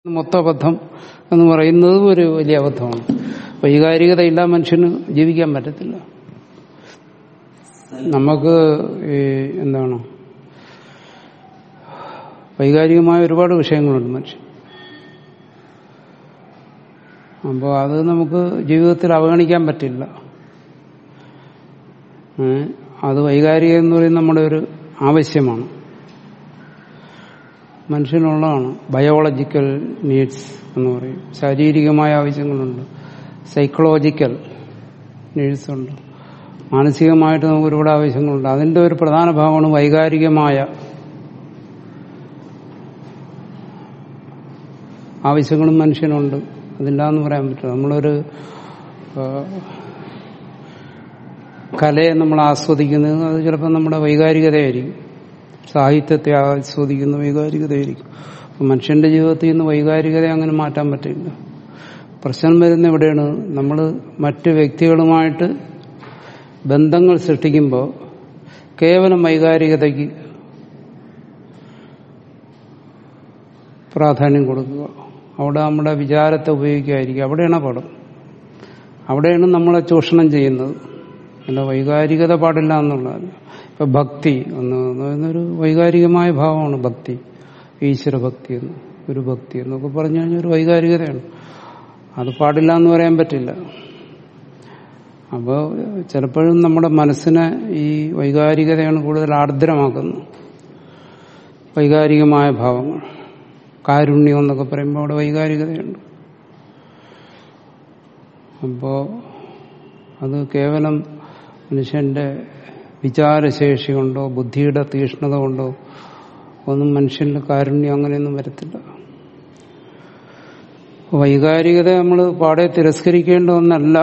മൊത്ത അബദ്ധം എന്ന് പറയുന്നതും ഒരു വലിയ അബദ്ധമാണ് വൈകാരികതയില്ല മനുഷ്യന് ജീവിക്കാൻ പറ്റത്തില്ല നമുക്ക് ഈ എന്താണ് വൈകാരികമായ ഒരുപാട് വിഷയങ്ങളുണ്ട് മനുഷ്യൻ അപ്പോൾ അത് നമുക്ക് ജീവിതത്തിൽ അവഗണിക്കാൻ പറ്റില്ല ഏ? അത് വൈകാരികം എന്ന് പറയുന്നത് നമ്മുടെ ഒരു ആവശ്യമാണ് മനുഷ്യനുള്ളതാണ് ബയോളജിക്കൽ നീഡ്സ് എന്ന് പറയും ശാരീരികമായ ആവശ്യങ്ങളുണ്ട് സൈക്കോളജിക്കൽ നീഡ്സ് ഉണ്ട് മാനസികമായിട്ട് നമുക്ക് ഒരുപാട് ആവശ്യങ്ങളുണ്ട് അതിന്റെ ഒരു പ്രധാന ഭാഗമാണ് വൈകാരികമായ ആവശ്യങ്ങളും മനുഷ്യനുണ്ട് അതില്ലാന്ന് പറയാൻ പറ്റില്ല നമ്മളൊരു ആ, കലയെ നമ്മൾ ആസ്വദിക്കുന്നത് അത് ചിലപ്പോൾ നമ്മുടെ വൈകാരികതയായിരിക്കും സാഹിത്യത്തെ ആസ്വദിക്കുന്ന വൈകാരികതയായിരിക്കും അപ്പം മനുഷ്യന്റെ ജീവിതത്തിൽ നിന്ന് വൈകാരികത അങ്ങനെ മാറ്റാൻ പറ്റില്ല പ്രശ്നം വരുന്ന എവിടെയാണ് നമ്മൾ മറ്റ് വ്യക്തികളുമായിട്ട് ബന്ധങ്ങൾ സൃഷ്ടിക്കുമ്പോൾ കേവലം വൈകാരികതയ്ക്ക് പ്രാധാന്യം കൊടുക്കുക അവിടെ നമ്മുടെ വിചാരത്തെ ഉപയോഗിക്കാതിരിക്കുക അവിടെയാണ് പടം അവിടെയാണ് നമ്മളെ ചൂഷണം ചെയ്യുന്നത് അല്ല വൈകാരികത പാടില്ല എന്നുള്ളതല്ല ഇപ്പൊ ഭക്തി എന്ന് പറയുന്നൊരു വൈകാരികമായ ഭാവമാണ് ഭക്തി ഈശ്വര ഭക്തി എന്ന് ഒരു ഭക്തി എന്നൊക്കെ പറഞ്ഞു കഴിഞ്ഞാൽ ഒരു വൈകാരികതയാണ് അത് പാടില്ല എന്ന് പറയാൻ പറ്റില്ല അപ്പോൾ ചിലപ്പോഴും നമ്മുടെ മനസ്സിനെ ഈ വൈകാരികതയാണ് കൂടുതൽ ആർദ്രമാക്കുന്നത് വൈകാരികമായ ഭാവങ്ങൾ കാരുണ്യം എന്നൊക്കെ പറയുമ്പോൾ അവിടെ വൈകാരികതയുണ്ട് അപ്പോൾ അത് കേവലം മനുഷ്യന്റെ വിചാരശേഷി കൊണ്ടോ ബുദ്ധിയുടെ തീഷ്ണത കൊണ്ടോ ഒന്നും മനുഷ്യന്റെ കാരുണ്യം അങ്ങനെയൊന്നും വരത്തില്ല വൈകാരികത നമ്മൾ പാടെ തിരസ്കരിക്കേണ്ട ഒന്നല്ല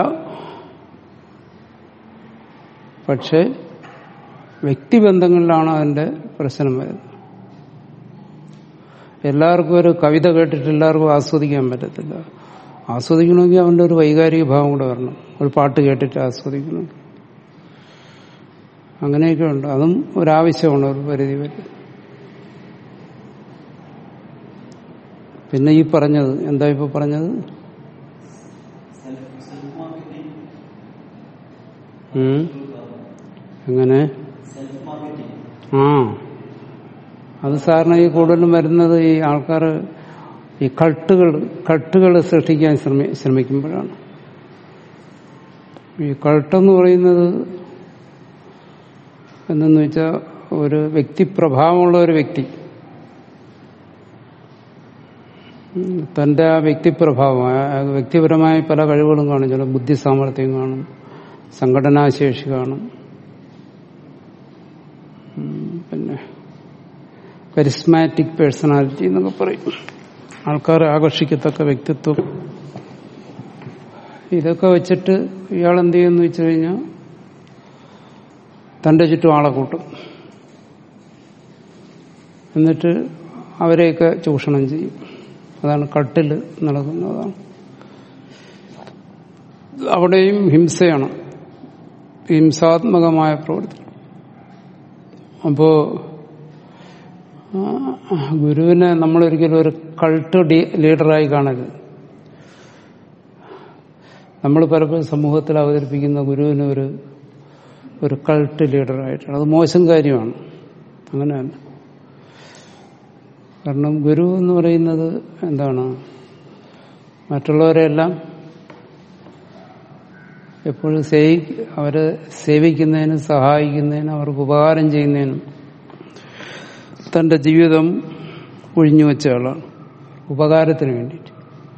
പക്ഷെ വ്യക്തിബന്ധങ്ങളിലാണ് അതിന്റെ പ്രശ്നം വരുന്നത് എല്ലാവർക്കും ഒരു കവിത കേട്ടിട്ട് എല്ലാവർക്കും ആസ്വദിക്കാൻ പറ്റത്തില്ല ആസ്വദിക്കണമെങ്കിൽ അവന്റെ ഒരു വൈകാരിക ഭാവം കൂടെ വരണം ഒരു പാട്ട് കേട്ടിട്ട് ആസ്വദിക്കണം അങ്ങനെയൊക്കെ ഉണ്ട് അതും ഒരാവശ്യമാണ് ഒരു പരിധി വരെ പിന്നെ ഈ പറഞ്ഞത് എന്താ ഇപ്പൊ പറഞ്ഞത് ഉം. എങ്ങനെ ആ അത് സാറിന് ഈ കൂടുതലും വരുന്നത് ഈ ആൾക്കാർ ഈ കട്ടുകൾ കട്ടുകൾ സൃഷ്ടിക്കാൻ ശ്രമി ശ്രമിക്കുമ്പോഴാണ് ഈ കൾട്ടെന്ന് പറയുന്നത് എന്തെന്ന് വെച്ചാൽ ഒരു വ്യക്തിപ്രഭാവമുള്ള ഒരു വ്യക്തി ഉം, തന്റെ ആ വ്യക്തിപ്രഭാവം ആ ആ വ്യക്തിപരമായ പല കഴിവുകളും കാണും ചില ബുദ്ധി സാമർഥ്യം കാണും സംഘടനാശേഷി കാണും ഉം, പിന്നെ കരിസ്മാറ്റിക് പേഴ്സണാലിറ്റി എന്നൊക്കെ പറയും ആൾക്കാരെ ആകർഷിക്കത്തക്ക വ്യക്തിത്വം ഇതൊക്കെ വെച്ചിട്ട് ഇയാൾ എന്ത് ചെയ്യുമെന്ന് വെച്ച് കഴിഞ്ഞാൽ തന്റെ ചുറ്റും ആളെ കൂട്ടും എന്നിട്ട് അവരെയൊക്കെ ചൂഷണം ചെയ്യും അതാണ് കട്ടിൽ നടക്കുന്നതാണ് അവിടെയും ഹിംസയാണ് ഹിംസാത്മകമായ പ്രവൃത്തി അപ്പോ ആ, ഗുരുവിനെ നമ്മളൊരിക്കലും ഒരു കൾട്ട് ഡി- ലീഡറായി കാണരുത് നമ്മൾ പലപ്പോഴും സമൂഹത്തിൽ അവതരിപ്പിക്കുന്ന ഗുരുവിനെ ഒരു ഒരു കൾട്ട് ലീഡറായിട്ടാണ് അത് മോശം കാര്യമാണ് അങ്ങനെയല്ല കാരണം ഗുരു എന്ന് പറയുന്നത് എന്താണ് മറ്റുള്ളവരെല്ലാം എപ്പോഴും സേവി അവരെ സേവിക്കുന്നതിനും സഹായിക്കുന്നതിനും അവർക്ക് ഉപകാരം ചെയ്യുന്നതിനും തന്റെ ജീവിതം ഒഴിഞ്ഞു വെച്ച ആളാണ് ഉപകാരത്തിന് വേണ്ടിയിട്ട്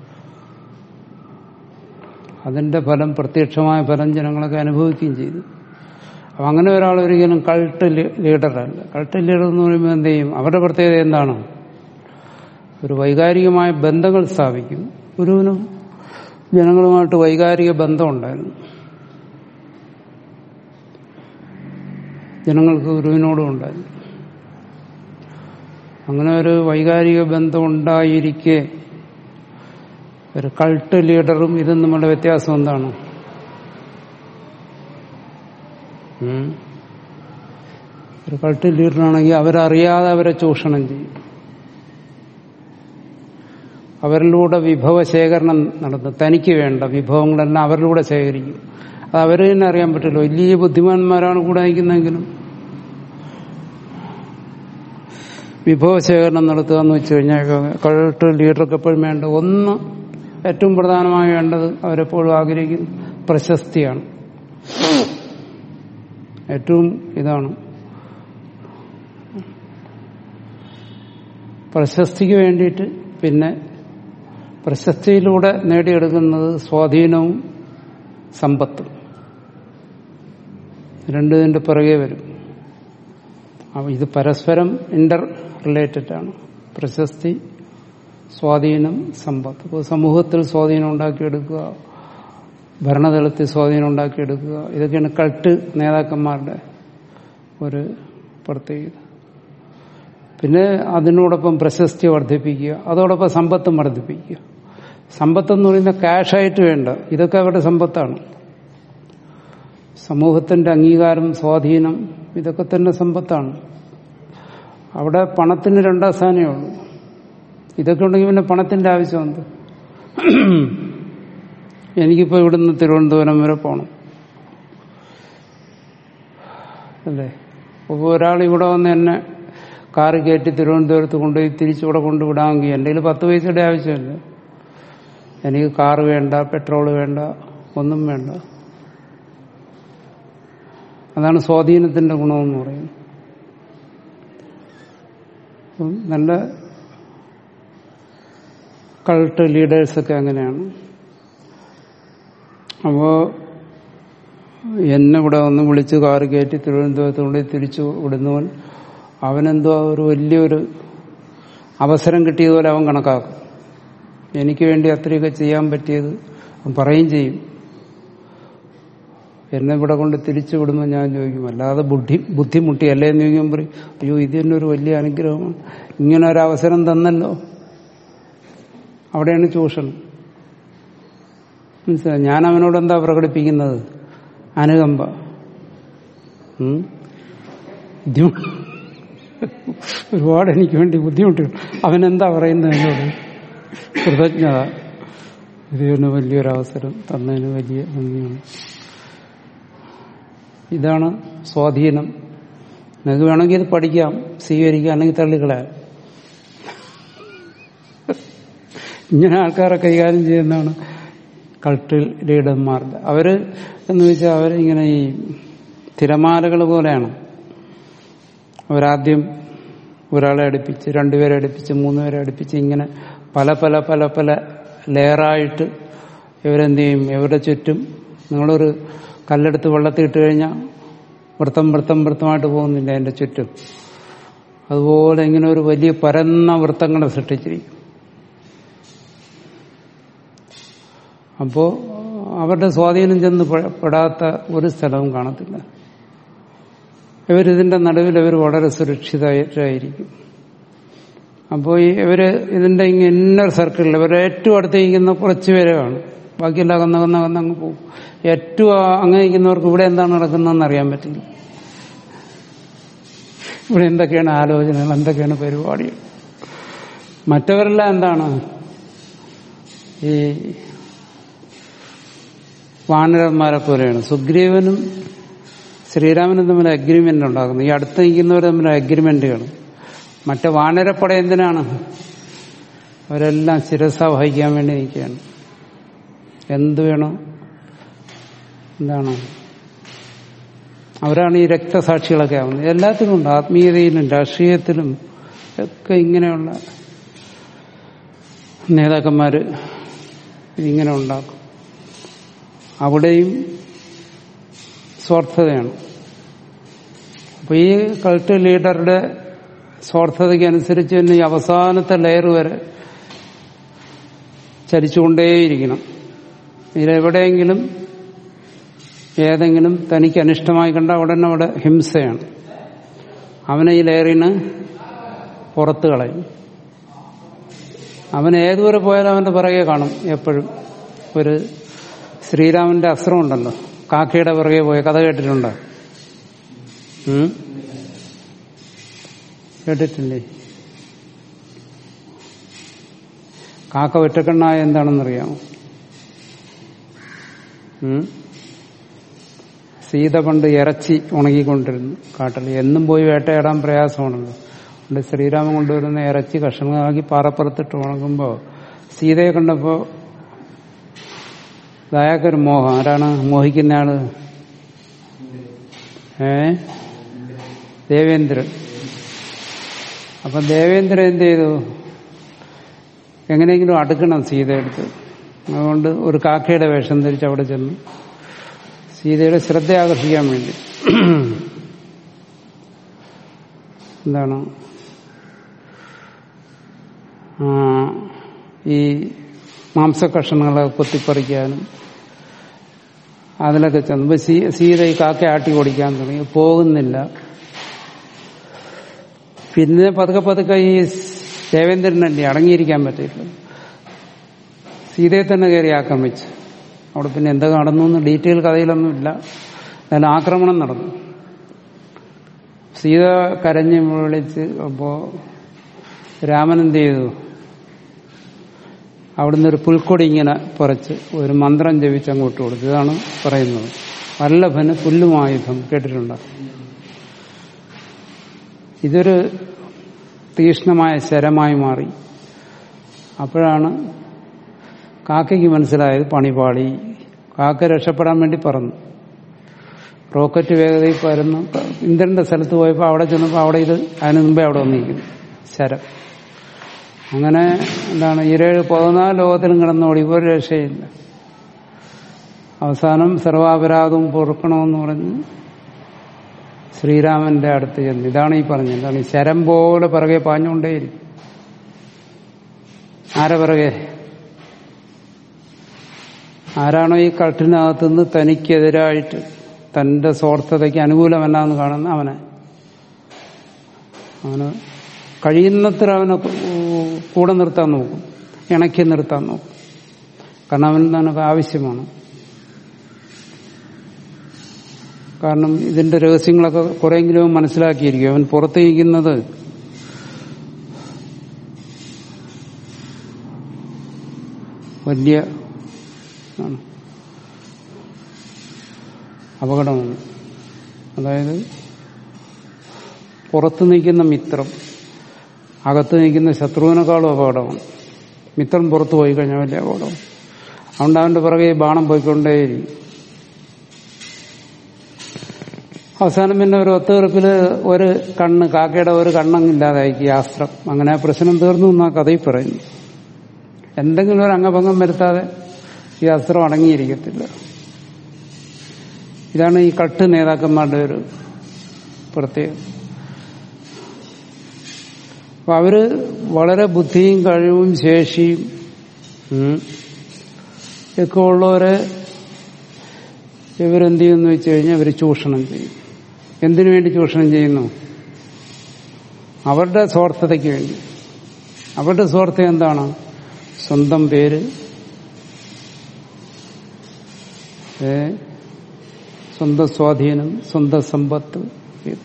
അതിന്റെ ഫലം പ്രത്യക്ഷമായ ഫലം ജനങ്ങളൊക്കെ അനുഭവിക്കുകയും ചെയ്തു അപ്പൊ അങ്ങനെ ഒരാൾ ഒരിക്കലും കൾട്ട് ലീ- ലീഡറല്ല കൾട്ട് ലീഡർ എന്ന് പറയുമ്പോൾ എന്ത് ചെയ്യും അവരുടെ പ്രത്യേകത എന്താണ് ഒരു വൈകാരികമായ ബന്ധങ്ങൾ സ്ഥാപിക്കും ഗുരുവിനും ജനങ്ങളുമായിട്ട് വൈകാരിക ബന്ധമുണ്ടായിരുന്നു ജനങ്ങൾക്ക് ഗുരുവിനോടും ഉണ്ടായിരുന്നു അങ്ങനെ ഒരു വൈകാരിക ബന്ധം ഉണ്ടായിരിക്കെ ഒരു കൾട്ട് ലീഡറും ഇതും നമ്മുടെ വ്യത്യാസം എന്താണ് ഉം. ഒരു കൾട്ട് ലീഡറാണെങ്കിൽ അവരറിയാതെ അവരെ ചൂഷണം ചെയ്യും അവരിലൂടെ വിഭവ ശേഖരണം നടത്തും തനിക്ക് വേണ്ട വിഭവങ്ങളെല്ലാം അവരിലൂടെ ശേഖരിക്കും അത് അവർ തന്നെ അറിയാൻ പറ്റില്ല വലിയ ബുദ്ധിമാന്മാരാണ് കൂടെ നയിക്കുന്നതെങ്കിലും വിഭവ ശേഖരണം നടത്തുക എന്ന് വെച്ച് കഴിഞ്ഞാൽ കഴട്ട് ലീഡർക്ക് എപ്പോഴും വേണ്ട ഒന്ന് ഏറ്റവും പ്രധാനമായി വേണ്ടത് അവരെപ്പോഴും ആഗ്രഹിക്കുന്ന പ്രശസ്തിയാണ് ഏറ്റവും ഇതാണ് പ്രശസ്തിക്ക് വേണ്ടിയിട്ട് പിന്നെ പ്രശസ്തിയിലൂടെ നേടിയെടുക്കുന്നത് സ്വാധീനവും സമ്പത്തും രണ്ടു ഇതിന്റെ പിറകെ വരും അപ്പൊ ഇത് പരസ്പരം ഇന്റർ റിലേറ്റഡ് ആണ് പ്രശസ്തി സ്വാധീനം സമ്പത്ത് ഇപ്പോൾ സമൂഹത്തിൽ സ്വാധീനം ഉണ്ടാക്കിയെടുക്കുക ഭരണതലത്തിൽ സ്വാധീനം ഉണ്ടാക്കിയെടുക്കുക ഇതൊക്കെയാണ് കൾട്ട് നേതാക്കന്മാരുടെ ഒരു പ്രത്യേകത പിന്നെ അതിനോടൊപ്പം പ്രശസ്തി വർദ്ധിപ്പിക്കുക അതോടൊപ്പം സമ്പത്തും വർദ്ധിപ്പിക്കുക സമ്പത്തെന്ന് പറയുന്ന ക്യാഷായിട്ട് വേണ്ട ഇതൊക്കെ അവരുടെ സമ്പത്താണ് സമൂഹത്തിന്റെ അംഗീകാരം സ്വാധീനം ഇതൊക്കെ തന്നെ സമ്പത്താണ് അവിടെ പണത്തിന് രണ്ടാം സ്ഥാനമേ ഉള്ളൂ ഇതൊക്കെ ഉണ്ടെങ്കിൽ പിന്നെ പണത്തിന്റെ ആവശ്യമുണ്ട് എനിക്കിപ്പോ ഇവിടുന്ന് തിരുവനന്തപുരം വരെ പോകണം അല്ലേ അപ്പോൾ ഒരാൾ ഇവിടെ വന്ന് എന്നെ കാറ് കയറ്റി തിരുവനന്തപുരത്ത് കൊണ്ടുപോയി തിരിച്ചിവിടെ കൊണ്ടുവിടാമെങ്കിൽ എൻ്റെ കയ്യിൽ പത്ത് പൈസയുടെ ആവശ്യമില്ല എനിക്ക് കാറ് വേണ്ട പെട്രോൾ വേണ്ട ഒന്നും വേണ്ട അതാണ് സ്വാധീനത്തിന്റെ ഗുണമെന്ന് പറയുന്നത് അപ്പം നല്ല കൾട്ട് ലീഡേഴ്സൊക്കെ അങ്ങനെയാണ് അപ്പോ എന്നെ ഇവിടെ ഒന്ന് വിളിച്ച് കാറ് കയറ്റി തിരുവനന്തപുരത്ത് കൊണ്ട് തിരിച്ചു വിടുന്നവൻ അവനെന്തോ ഒരു വലിയൊരു അവസരം കിട്ടിയതുപോലെ അവൻ കണക്കാക്കും എനിക്ക് വേണ്ടി അത്രയൊക്കെ ചെയ്യാൻ പറ്റിയത് അവൻ പറയും ചെയ്യും എന്നെ ഇവിടെ കൊണ്ട് തിരിച്ചു വിടുമ്പോൾ ഞാൻ ചോദിക്കും അല്ലാതെ ബുദ്ധി ബുദ്ധിമുട്ടി അല്ലേ എന്ന് ചോദിക്കുമ്പോൾ പറയും അയ്യോ ഇത് തന്നെ ഒരു വലിയ അനുഗ്രഹമാണ് ഇങ്ങനെ ഒരു അവസരം തന്നല്ലോ അവിടെയാണ് ചൂഷണം മനസ്സിലായി ഞാൻ അവനോട് എന്താ പ്രകടിപ്പിക്കുന്നത് അനുകമ്പ ഉം? ബുദ്ധിമുട്ട് ഒരുപാട് എനിക്ക് വേണ്ടി ബുദ്ധിമുട്ട് അവനെന്താ പറയുന്നത് എന്നോട് കൃതജ്ഞത ഇതിന് വലിയൊരവസരം തന്നതിന് വലിയ നന്ദിയാണ് ഇതാണ് സ്വാധീനം നിങ്ങൾക്ക് വേണമെങ്കിൽ ഇത് പഠിക്കാം സ്വീകരിക്കാം അല്ലെങ്കിൽ തള്ളിക്കളയാം ഇങ്ങനെ ആൾക്കാരെ കൈകാര്യം ചെയ്യുന്നതാണ് കൾട്ട് ലീഡർമാരുടെ അവര് എന്ന് വെച്ചാൽ അവരിങ്ങനെ ഈ തിരമാലകൾ പോലെയാണ് അവരാദ്യം ഒരാളെ അടുപ്പിച്ച് രണ്ടുപേരെ അടുപ്പിച്ച് മൂന്നുപേരെ അടുപ്പിച്ച് ഇങ്ങനെ പല പല പല പല ലെയറായിട്ട് ഇവരെന്ത് ചെയ്യും ഇവരുടെ ചുറ്റും നിങ്ങളൊരു കല്ലെടുത്ത് വെള്ളത്തിൽ ഇട്ട് കഴിഞ്ഞാൽ വൃത്തം വൃത്തം വൃത്തമായിട്ട് പോകുന്നില്ല അതിന്റെ ചുറ്റും അതുപോലെ ഇങ്ങനെ ഒരു വലിയ പരന്ന വൃത്തങ്ങളെ സൃഷ്ടിച്ചിരിക്കും അപ്പോ അവരുടെ സ്വാധീനം ചെന്ന് പെ- പെടാത്ത ഒരു സ്ഥലവും കാണത്തില്ല ഇവരിതിന്റെ നടുവിൽ ഇവർ വളരെ സുരക്ഷിതരായിരിക്കും അപ്പോൾ ഈ ഇവര് ഇതിന്റെ ഇങ്ങ ഇന്നർ സർക്കിളിൽ ഇവർ ഏറ്റവും അടുത്ത് ഇരിക്കുന്ന കുറച്ച് പേരെ കാണും ബാക്കിയെല്ലാം കന്ന കന്ന കന്ന് അങ്ങ് പോകും ഏറ്റവും അങ്ങനെ ഇരിക്കുന്നവർക്ക് ഇവിടെ എന്താണ് നടക്കുന്നതെന്ന് അറിയാൻ പറ്റില്ല ഇവിടെ എന്തൊക്കെയാണ് ആലോചനകൾ എന്തൊക്കെയാണ് പരിപാടികൾ മറ്റവരെല്ലാം എന്താണ് ഈ വാനരന്മാരെ പോലെയാണ് സുഗ്രീവനും ശ്രീരാമനും തമ്മിൽ അഗ്രിമെന്റ് ഉണ്ടാക്കുന്നത് ഈ അടുത്ത് നിൽക്കുന്നവർ തമ്മിൽ അഗ്രിമെന്റുകൾ മറ്റേ വാനരപ്പട എന്തിനാണ് അവരെല്ലാം ശിരസ വഹിക്കാൻ വേണ്ടി നിൽക്കുകയാണ് എന്ത് വേണോ എന്താണ് അവരാണ് ഈ രക്തസാക്ഷികളൊക്കെ ആവുന്നത് എല്ലാത്തിലും ഉണ്ട് ആത്മീയതയിലും രാഷ്ട്രീയത്തിലും ഒക്കെ ഇങ്ങനെയുള്ള നേതാക്കന്മാര് ഇതിങ്ങനെ ഉണ്ടാക്കും അവിടെയും സ്വാർത്ഥതയാണ് അപ്പൊ ഈ കൾട്ട് ലീഡറുടെ സ്വാർത്ഥതയ്ക്ക് അനുസരിച്ച് തന്നെ ഈ അവസാനത്തെ ലെയർ വരെ ചലിച്ചുകൊണ്ടേയിരിക്കണം ഇതിലെവിടെയെങ്കിലും ഏതെങ്കിലും തനിക്ക് അനിഷ്ടമായി കണ്ട ഉടനെ അവിടെ ഹിംസയാണ് അവനെ ഈ ലെയറിന് പുറത്ത് കളയും അവൻ ഏതുവരെ പോയാലും അവന്റെ പിറകെ കാണും എപ്പോഴും ഒരു ശ്രീരാമന്റെ അസ്ത്രമുണ്ടല്ലോ കാക്കയുടെ പിറകെ പോയ കഥ കേട്ടിട്ടുണ്ടോ ഉം? കേട്ടിട്ടില്ലേ കാക്ക ഒറ്റക്കണ്ണായ എന്താണെന്നറിയാമോ ഉം? സീത പണ്ട് ഇറച്ചി ഉണങ്ങിക്കൊണ്ടിരുന്നു കാട്ടിൽ എന്നും പോയി വേട്ടയാടാൻ പ്രയാസമാണല്ലോ അതുകൊണ്ട് ശ്രീരാമൻ കൊണ്ടുവരുന്ന ഇറച്ചി കഷ്ണങ്ങളാക്കി പാറപ്പുറത്തിട്ട് ഉണങ്ങുമ്പോൾ സീതയെ കണ്ടപ്പോ അയാൾക്കൊരു മോഹം ആരാണ് മോഹിക്കുന്ന ആള് ഏ ദേവേന്ദ്രൻ അപ്പൊ ദേവേന്ദ്രൻ എന്ത് ചെയ്തു എങ്ങനെയെങ്കിലും അടുക്കണം സീതയെടുത്ത് അതുകൊണ്ട് ഒരു കാക്കയുടെ വേഷം ധരിച്ച് അവിടെ ചെന്നു സീതയുടെ ശ്രദ്ധ ആകർഷിക്കാൻ വേണ്ടി എന്താണ് ആ, ഈ മാംസകഷ്ണങ്ങളെ കൊത്തിപ്പറിക്കാനും അതിലൊക്കെ ചെന്നപ്പോ സീ- സീത ഈ കാക്ക ആട്ടി ഓടിക്കാൻ തുടങ്ങി പോകുന്നില്ല പിന്നെ പതുക്കെ പതുക്കെ ഈ ദേവേന്ദ്രനല്ലേ അടങ്ങിയിരിക്കാൻ പറ്റില്ല സീതയെ തന്നെ കയറി ആക്രമിച്ചു അവിടെ പിന്നെ എന്താ നടന്നു എന്ന് ഡീറ്റെയിൽ കഥയിലൊന്നുമില്ല അതിന് ആക്രമണം നടന്നു സീത കരഞ്ഞ് വിളിച്ച് അപ്പോ രാമൻ എന്ത് ചെയ്തു അവിടുന്ന് ഒരു പുൽക്കൊടി ഇങ്ങനെ പറിച്ച് ഒരു മന്ത്രം ജപിച്ച് അങ്ങോട്ട് കൊടുത്തു ഇതാണ് പറയുന്നത് വല്ലഭന് പുല്ലുമായുധം കേട്ടിട്ടുണ്ടോ ഇതൊരു തീക്ഷ്ണമായ ശരമായി മാറി അപ്പോഴാണ് കാക്കയ്ക്ക് മനസ്സിലായത് പണിപാളി കാക്ക രക്ഷപ്പെടാൻ വേണ്ടി പറന്നു റോക്കറ്റ് വേഗതയിൽ പരന്നു ഇന്ദ്രന്റെ സ്ഥലത്ത് പോയപ്പോൾ അവിടെ ചെന്നപ്പോൾ അവിടെ ഇത് അതിന് മുമ്പേ അവിടെ വന്നിരിക്കുന്നു ശരം അങ്ങനെ എന്താണ് ഇരേഴ് പതിനാല് ലോകത്തിലും കിടന്നോടി ഒരു രക്ഷയില്ല അവസാനം സർവാപരാധവും പൊറുക്കണമെന്ന് പറഞ്ഞ് ശ്രീരാമന്റെ അടുത്ത് ചെന്ന് ഇതാണ് ഈ പറഞ്ഞത് എന്താണ് ഈ ശരം പോലെ പിറകെ പാഞ്ഞുകൊണ്ടേയിരിക്കും ആരെ പിറകെ ആരാണോ ഈ കട്ടിനകത്തുനിന്ന് തനിക്കെതിരായിട്ട് തന്റെ സ്വാർത്ഥതയ്ക്ക് അനുകൂലമല്ലാന്ന് കാണുന്ന അവനെ അവന് കഴിയുന്നത്ര അവനെ കൂടെ നിർത്താൻ നോക്കും ഇണക്കി നിർത്താൻ നോക്കും കാരണം അവന് നമുക്ക് ആവശ്യമാണ് കാരണം ഇതിന്റെ രഹസ്യങ്ങളൊക്കെ കുറെയെങ്കിലും അവൻ മനസ്സിലാക്കിയിരിക്കും അവൻ പുറത്തേക്കുന്നത് വലിയ ആണ് അപകടമാണ് അതായത് പുറത്ത് നിൽക്കുന്ന മിത്രം അകത്ത് നിൽക്കുന്ന ശത്രുവിനേക്കാളും അപകടമാണ് മിത്രം പുറത്തു പോയി കഴിഞ്ഞാൽ വലിയ അപകടം അതുകൊണ്ട് അവന്റെ പുറകെ ഈ ബാണം പോയിക്കൊണ്ടേയിരിക്കും അവസാനം പിന്നെ ഒരു ഒത്തുതീർപ്പില് ഒരു കണ്ണ് കാക്കയുടെ ഒരു കണ്ണങ്ങില്ലാതായി ഈ അസ്ത്രം അങ്ങനെ ആ പ്രശ്നം തീർന്നു എന്നാ കഥയിൽ പറയുന്നു എന്തെങ്കിലും ഒരു അംഗഭംഗം വരുത്താതെ ഈ അസ്ത്രം അടങ്ങിയിരിക്കത്തില്ല ഇതാണ് ഈ കട്ട് നേതാക്കന്മാരുടെ ഒരു പ്രത്യേകത അപ്പൊ അവര് വളരെ ബുദ്ധിയും കഴിവും ശേഷിയും ഉം, ഒക്കെ ഉള്ളവരെ ഇവരെന്ത് ചെയ്യുമെന്ന് വെച്ച് കഴിഞ്ഞാൽ ഇവർ ചൂഷണം ചെയ്യും എന്തിനു വേണ്ടി ചൂഷണം ചെയ്യുന്നു അവരുടെ സ്വാർത്ഥതയ്ക്ക് വേണ്ടി അവരുടെ സ്വാർത്ഥം എന്താണ് സ്വന്തം പേര് ഏ, സ്വന്തം സ്വാധീനം സ്വന്തം സമ്പത്ത് ഇത്.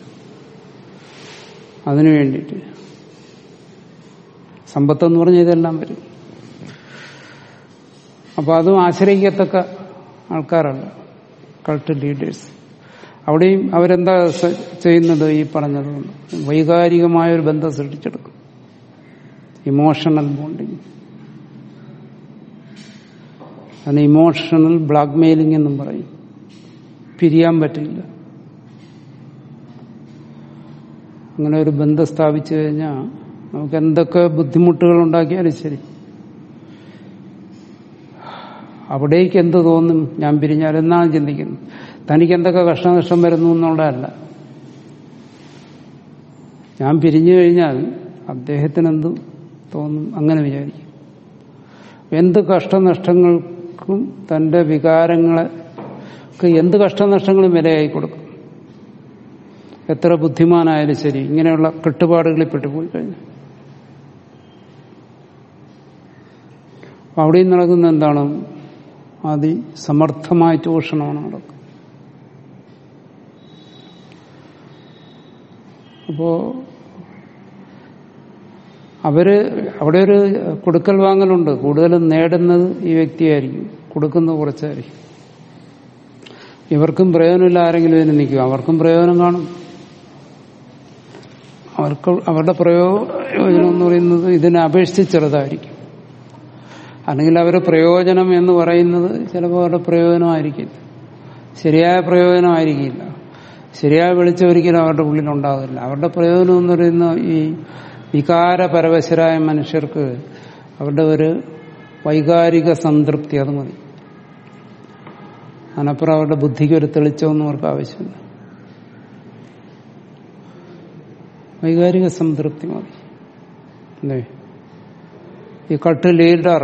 അതിനു വേണ്ടിയിട്ട് സമ്പത്തെന്ന് പറഞ്ഞ ഇതെല്ലാം വരും അപ്പൊ അതും ആശ്രയിക്കത്തക്ക ആൾക്കാരല്ല കൾട്ട് ലീഡേഴ്സ് അവിടെയും അവരെന്താ സ- ചെയ്യുന്നത് ഈ പറഞ്ഞതുകൊണ്ട് വൈകാരികമായ ഒരു ബന്ധം സൃഷ്ടിച്ചെടുക്കും ഇമോഷണൽ ബോണ്ടിങ് അതിന് ഇമോഷണൽ ബ്ലാക്ക്മെയിലിംഗ് എന്നും പറയും പിരിയാൻ പറ്റില്ല അങ്ങനെ ഒരു ബന്ധം സ്ഥാപിച്ചു കഴിഞ്ഞാൽ നമുക്ക് എന്തൊക്കെ ബുദ്ധിമുട്ടുകൾ ഉണ്ടാക്കിയാലും ശരി അവിടേക്ക് എന്ത് തോന്നും ഞാൻ പിരിഞ്ഞാൽ എന്നാണ് ചിന്തിക്കുന്നത് തനിക്ക് എന്തൊക്കെ കഷ്ടനഷ്ടം വരുന്നു എന്നുള്ളതല്ല ഞാൻ പിരിഞ്ഞു കഴിഞ്ഞാൽ അദ്ദേഹത്തിന് എന്ത് തോന്നും അങ്ങനെ വിചാരിക്കും എന്ത് കഷ്ടനഷ്ടങ്ങൾക്കും തന്റെ വികാരങ്ങൾക്ക് എന്ത് കഷ്ടനഷ്ടങ്ങളും വിലയായി കൊടുക്കും എത്ര ബുദ്ധിമാനായാലും ശരി ഇങ്ങനെയുള്ള കെട്ടുപാടുകളിൽ പെട്ടുപോയി കഴിഞ്ഞു അപ്പൊ അവിടെയും നടക്കുന്ന എന്താണ് അതിസമർത്ഥമായ ചൂഷണമാണ് നടക്കുന്നത് അപ്പോ അവര് അവിടെ ഒരു കൊടുക്കൽ വാങ്ങലുണ്ട് കൂടുതലും നേടുന്നത് ഈ വ്യക്തിയായിരിക്കും കൊടുക്കുന്നത് കുറച്ചായിരിക്കും ഇവർക്കും പ്രയോജനമില്ല ആരെങ്കിലും ഇതിന് നിൽക്കും അവർക്കും പ്രയോജനം കാണും അവർക്ക് അവരുടെ പ്രയോജനം എന്ന് പറയുന്നത് ഇതിനെ അപേക്ഷിച്ച് ചെറുതായിരിക്കും അല്ലെങ്കിൽ അവരുടെ പ്രയോജനം എന്ന് പറയുന്നത് ചിലപ്പോൾ അവരുടെ പ്രയോജനമായിരിക്കില്ല ശരിയായ പ്രയോജനമായിരിക്കില്ല ശരിയായ വെളിച്ചം ഒരിക്കലും അവരുടെ ഉള്ളിൽ ഉണ്ടാകില്ല അവരുടെ പ്രയോജനം എന്ന് പറയുന്ന ഈ വികാരപരവശരായ മനുഷ്യർക്ക് അവരുടെ ഒരു വൈകാരിക സംതൃപ്തി അത് മതി അതിനപ്പുറം അവരുടെ ബുദ്ധിക്ക് ഒരു തെളിച്ചമൊന്നും അവർക്ക് ആവശ്യമില്ല വൈകാരിക സംതൃപ്തി മതി അല്ലേ ഈ കട്ട് ലീഡർ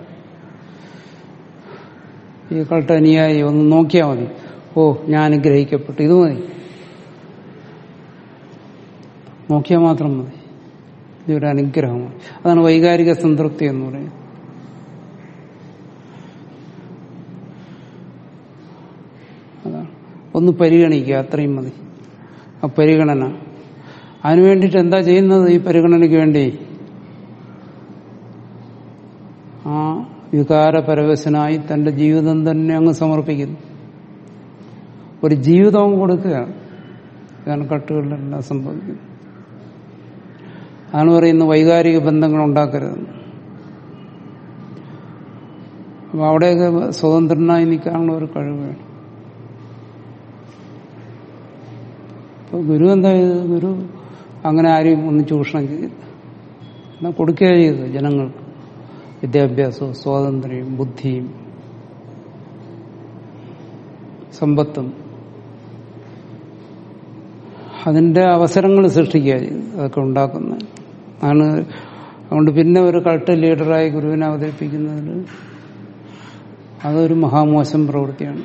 ഈ കട്ട് അനുയായി ഒന്ന് നോക്കിയാൽ മതി ഓ ഞാൻ അനുഗ്രഹിക്കപ്പെട്ടു ഇത് മതി നോക്കിയാൽ മാത്രം മതി ഇതൊരു അനുഗ്രഹമാണ് അതാണ് വൈകാരിക സംതൃപ്തി എന്ന് പറയുന്നത് അതാണ് ഒന്ന് പരിഗണിക്കുക അത്രയും മതി ആ പരിഗണന അതിനു വേണ്ടിയിട്ട് എന്താ ചെയ്യുന്നത് ഈ പരിഗണനയ്ക്ക് വേണ്ടി ആ വികാരപരവശനായി തന്റെ ജീവിതം തന്നെ അങ്ങ് സമർപ്പിക്കുന്നു ഒരു ജീവിതവും കൊടുക്കുകയാണ് ഇതാണ് കട്ടുകളിലെല്ലാം സംഭവിക്കുന്നത് അതാണ് പറയുന്നത് വൈകാരിക ബന്ധങ്ങൾ ഉണ്ടാക്കരുതെന്ന് അപ്പൊ അവിടെയൊക്കെ സ്വതന്ത്രനായി നിൽക്കാനുള്ള ഒരു കഴിവ് വേണം അപ്പൊ ഗുരു എന്താ ചെയ്തത് ഗുരു അങ്ങനെ ആരെയും ഒന്നും ചൂഷണം ചെയ്തില്ല എന്നാൽ കൊടുക്കുക ചെയ്തത് ജനങ്ങൾക്ക് വിദ്യാഭ്യാസവും സ്വാതന്ത്ര്യവും ബുദ്ധിയും സമ്പത്തും അതിന്റെ അവസരങ്ങൾ സൃഷ്ടിക്കുക ചെയ്തത് അതൊക്കെ ഉണ്ടാക്കുന്നത് ആണ് അതുകൊണ്ട് പിന്നെ ഒരു കൾട്ട് ലീഡറായി ഗുരുവിനെ അവതരിപ്പിക്കുന്നതിൽ അതൊരു മഹാമോശം പ്രവൃത്തിയാണ്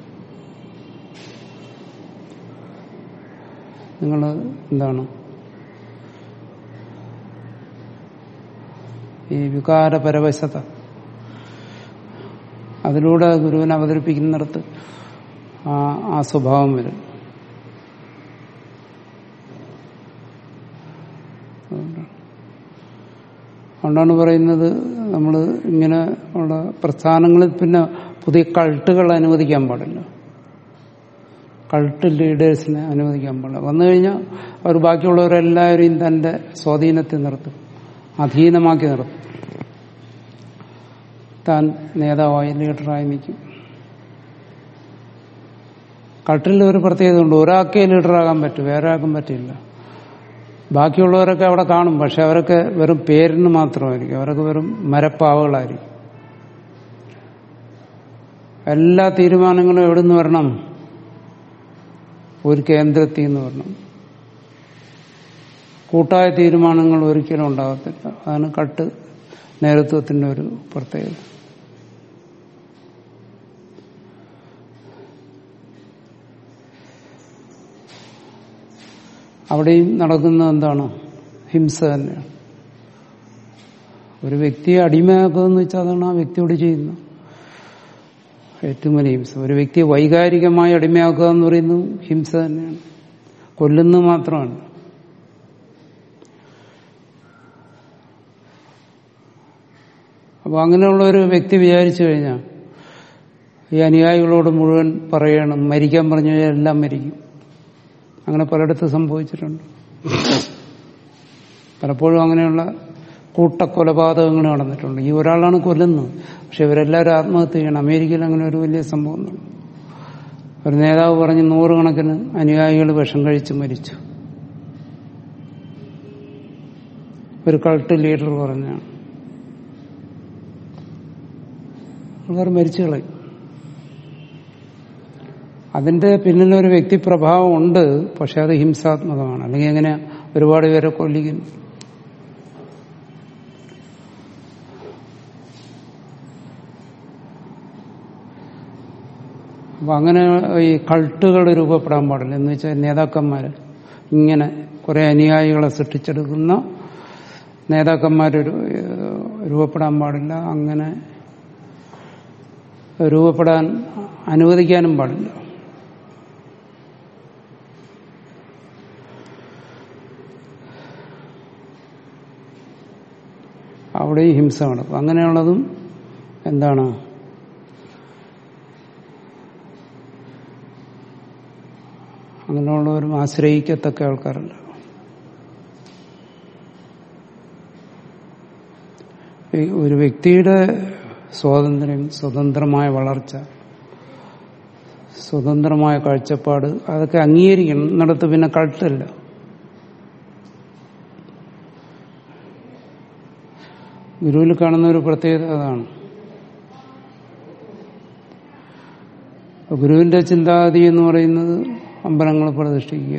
നിങ്ങൾ എന്താണ് ഈ വികാരപരവശത അതിലൂടെ ഗുരുവിനെ അവതരിപ്പിക്കുന്നിടത്ത് ആ ആ സ്വഭാവം വരും അതുകൊണ്ടാണ് അതുകൊണ്ടാണ് പറയുന്നത് നമ്മൾ ഇങ്ങനെ ഉള്ള പ്രസ്ഥാനങ്ങളിൽ പിന്നെ പുതിയ കൾട്ടുകൾ അനുവദിക്കാൻ പാടില്ല കൾട്ട് ലീഡേഴ്സിനെ അനുവദിക്കാൻ പാടില്ല വന്നു കഴിഞ്ഞാൽ അവർ ബാക്കിയുള്ളവരെല്ലാവരെയും തന്റെ സ്വാധീനത്തിൽ നിർത്തും അധീനമാക്കി നിർത്തും താൻ നേതാവായി ലീഡറായി നിൽക്കും കട്ടിൽ ഒരു പ്രത്യേകത ഉണ്ട് ഒരാൾക്കേ ലീഡറാകാൻ പറ്റും വേറെ ആർക്കും പറ്റില്ല ബാക്കിയുള്ളവരൊക്കെ അവിടെ കാണും പക്ഷെ അവരൊക്കെ വെറും പേരിന് മാത്രമായിരിക്കും അവരൊക്കെ വെറും മരപ്പാവകളായിരിക്കും എല്ലാ തീരുമാനങ്ങളും എവിടെ നിന്ന് വരണം ഒരു കേന്ദ്രത്തിൽ നിന്ന് വരണം കൂട്ടായ തീരുമാനങ്ങൾ ഒരിക്കലും ഉണ്ടാകത്തില്ല അതാണ് കട്ട് നേതൃത്വത്തിന്റെ ഒരു പ്രത്യേകത അവിടെയും നടക്കുന്നത് എന്താണ് ഹിംസ തന്നെയാണ് ഒരു വ്യക്തിയെ അടിമയാക്കുക എന്ന് വെച്ചാൽ അതാണ് ആ വ്യക്തിയോട് ചെയ്യുന്നത് ഏറ്റവും വലിയ ഹിംസ ഒരു വ്യക്തിയെ വൈകാരികമായി അടിമയാക്കുക എന്ന് പറയുന്നത് ഹിംസ തന്നെയാണ് കൊല്ലുന്നത് മാത്രമാണ് അപ്പോൾ അങ്ങനെയുള്ള ഒരു വ്യക്തി വിചാരിച്ചു കഴിഞ്ഞാൽ ഈ അനുയായികളോട് മുഴുവൻ പറയണം മരിക്കാൻ പറഞ്ഞു കഴിഞ്ഞാൽ എല്ലാം മരിക്കും അങ്ങനെ പലയിടത്ത് സംഭവിച്ചിട്ടുണ്ട് പലപ്പോഴും അങ്ങനെയുള്ള കൂട്ടക്കൊലപാതകങ്ങൾ നടന്നിട്ടുണ്ട് ഈ ഒരാളാണ് കൊല്ലുന്നത് പക്ഷെ ഇവരെല്ലാവരും ആത്മഹത്യ ചെയ്യണം അമേരിക്കയിൽ അങ്ങനെ ഒരു വലിയ സംഭവം നടന്നു ഒരു നേതാവ് പറഞ്ഞ് നൂറുകണക്കിന് അനുയായികൾ വിഷം കഴിച്ച് മരിച്ചു ഒരു കൾട്ട് ലീഡർ പറഞ്ഞാണ് ആൾക്കാർ മരിച്ചു കളയും അതിന്റെ പിന്നിലൊരു വ്യക്തിപ്രഭാവം ഉണ്ട് പക്ഷെ അത് ഹിംസാത്മകമാണ് അല്ലെങ്കിൽ എങ്ങനെ ഒരുപാട് പേരെ കൊല്ലിക്കുന്നു അപ്പൊ അങ്ങനെ ഈ കൾട്ടുകൾ രൂപപ്പെടാൻ പാടില്ല എന്ന് വെച്ചാൽ നേതാക്കന്മാർ ഇങ്ങനെ കുറെ അനുയായികളെ സൃഷ്ടിച്ചെടുക്കുന്ന നേതാക്കന്മാർ രൂപപ്പെടാൻ പാടില്ല അങ്ങനെ രൂപപ്പെടാൻ അനുവദിക്കാനും പാടില്ല അവിടെയും ഹിംസ നടക്കും അങ്ങനെയുള്ളതും എന്താണ് അങ്ങനെയുള്ളവരും ആശ്രയിക്കത്തക്ക ആൾക്കാരല്ല ഈ ഒരു വ്യക്തിയുടെ സ്വാതന്ത്ര്യം സ്വതന്ത്രമായ വളർച്ച സ്വതന്ത്രമായ കാഴ്ചപ്പാട് അതൊക്കെ അംഗീകരിക്കണം എന്നിടത്ത് പിന്നെ കൾട്ടല്ല ഗുരുവിൽ കാണുന്ന ഒരു പ്രത്യേകത അതാണ് ഗുരുവിന്റെ ചിന്താഗതി എന്ന് പറയുന്നത് അമ്പലങ്ങൾ പ്രതിഷ്ഠിക്കുക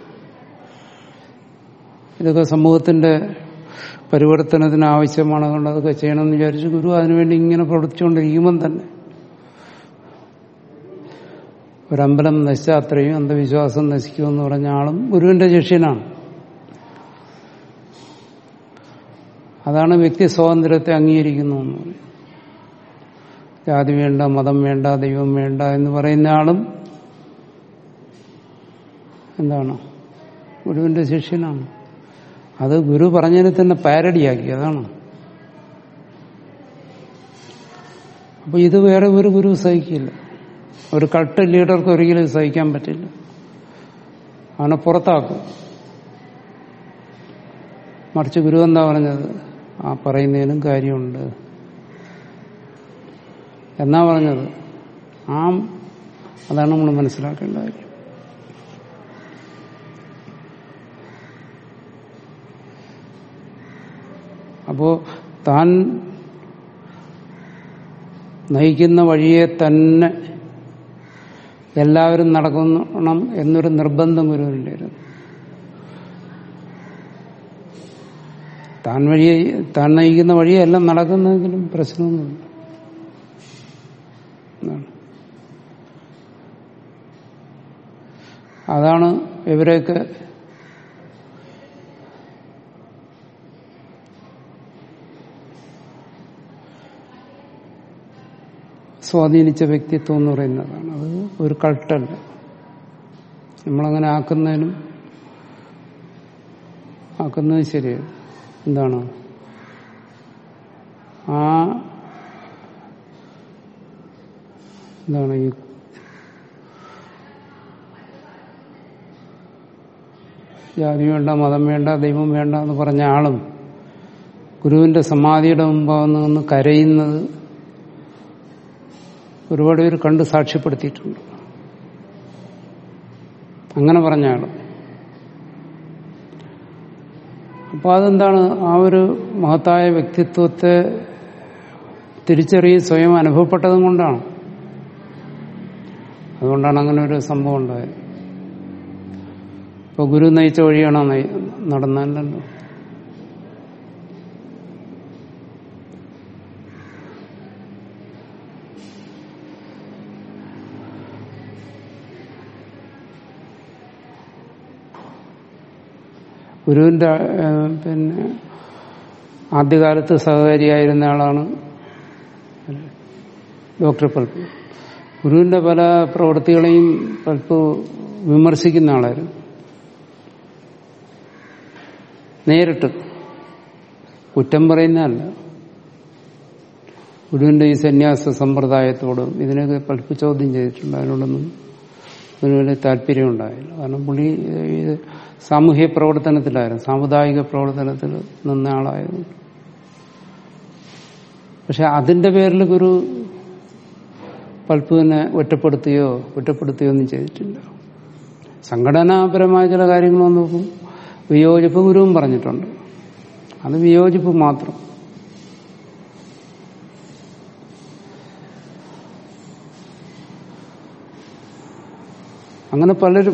ഇതൊക്കെ സമൂഹത്തിന്റെ പരിവർത്തനത്തിന് ആവശ്യമാണ് അതുകൊണ്ട് അതൊക്കെ ചെയ്യണമെന്ന് വിചാരിച്ച് ഗുരു അതിനുവേണ്ടി ഇങ്ങനെ പ്രവർത്തിച്ചുകൊണ്ടിരിക്കുമ്പം തന്നെ ഒരമ്പലം നശിച്ചാൽ അത്രയും അന്ധവിശ്വാസം നശിക്കുമെന്ന് പറഞ്ഞ ആളും ഗുരുവിന്റെ ശിഷ്യനാണ് അതാണ് വ്യക്തി സ്വാതന്ത്ര്യത്തെ അംഗീകരിക്കുന്നു എന്ന് പറയും ജാതി വേണ്ട മതം വേണ്ട ദൈവം വേണ്ട എന്ന് പറയുന്ന ആളും എന്താണ് ഗുരുവിന്റെ ശിഷ്യനാണ് അത് ഗുരു പറഞ്ഞതിനെ തന്നെ പാരഡിയാക്കി അതാണ് അപ്പൊ ഇത് വേറെ ഒരു ഗുരു സഹിക്കില്ല ഒരു കട്ട് ലീഡർക്ക് ഒരിക്കലും സഹിക്കാൻ പറ്റില്ല അവനെ പുറത്താക്കും മറിച്ച് ഗുരു എന്താ പറഞ്ഞത് ആ പറയുന്നതിനും കാര്യമുണ്ട് എന്നാ പറഞ്ഞത് ആ അതാണ് നമ്മൾ മനസ്സിലാക്കേണ്ട കാര്യം അപ്പോ താൻ നയിക്കുന്ന വഴിയെ തന്നെ എല്ലാവരും നടക്കണം എന്നൊരു നിർബന്ധം ഗുരുവില്ലായിരുന്നു താൻ വഴി താൻ നയിക്കുന്ന വഴിയെല്ലാം നടക്കുന്നെങ്കിലും പ്രശ്നമൊന്നുമില്ല എന്നാണ്. അതാണ് ഇവരെയൊക്കെ സ്വാധീനിച്ച വ്യക്തിത്വം എന്ന് പറയുന്നതാണ് അത് ഒരു കൾട്ടല്ല നമ്മളങ്ങനെ ആക്കുന്നതിനും ആക്കുന്നത് ശരിയാണ് എന്താണ് ആ എന്താണ് ഈ ജാതി വേണ്ട മതം വേണ്ട ദൈവം വേണ്ട എന്ന് പറഞ്ഞ ആളും ഗുരുവിന്റെ സമാധിയുടെ മുമ്പാന്ന് നിന്ന് കരയുന്നത് ഒരുപാട് പേര് കണ്ട് സാക്ഷ്യപ്പെടുത്തിയിട്ടുണ്ട് അങ്ങനെ പറഞ്ഞ ആള് അപ്പൊ അതെന്താണ് ആ ഒരു മഹത്തായ വ്യക്തിത്വത്തെ തിരിച്ചറിയും സ്വയം അനുഭവപ്പെട്ടതും കൊണ്ടാണ് അതുകൊണ്ടാണ് അങ്ങനെ ഒരു സംഭവം ഉണ്ടായത് ഇപ്പൊ ഗുരു നയിച്ച വഴിയാണോ നയി- നടന്നല്ലോ ഗുരുവിന്റെ ആ, പിന്നെ ആദ്യകാലത്ത് സഹകാരിയായിരുന്ന ആളാണ് ഡോക്ടർ പൽപ്പ് ഗുരുവിന്റെ പല പ്രവൃത്തികളെയും പൽപ്പ് വിമർശിക്കുന്ന ആളായിരുന്നു നേരിട്ട് കുറ്റം പറയുന്നതല്ല ഗുരുവിന്റെ ഈ സന്യാസ സമ്പ്രദായത്തോടും ഇതിനൊക്കെ പൽപ്പ് ചോദ്യം ചെയ്തിട്ടുണ്ട് അതിനോടൊന്നും അതിന് വലിയ താല്പര്യം ഉണ്ടായില്ല കാരണം പുള്ളി ഇത് സാമൂഹ്യ പ്രവർത്തനത്തിലായിരുന്നു സാമുദായിക പ്രവർത്തനത്തിൽ നിന്ന ആളായിരുന്നു പക്ഷെ അതിന്റെ പേരിൽ ഗുരു പൽപ്പുവിനെ ഒറ്റപ്പെടുത്തുകയോ കുറ്റപ്പെടുത്തുകയോ ഒന്നും ചെയ്തിട്ടില്ല സംഘടനാപരമായ ചില കാര്യങ്ങൾ നോക്കും വിയോജിപ്പ് ഗുരുവും പറഞ്ഞിട്ടുണ്ട് അത് വിയോജിപ്പ് മാത്രം അങ്ങനെ പലരും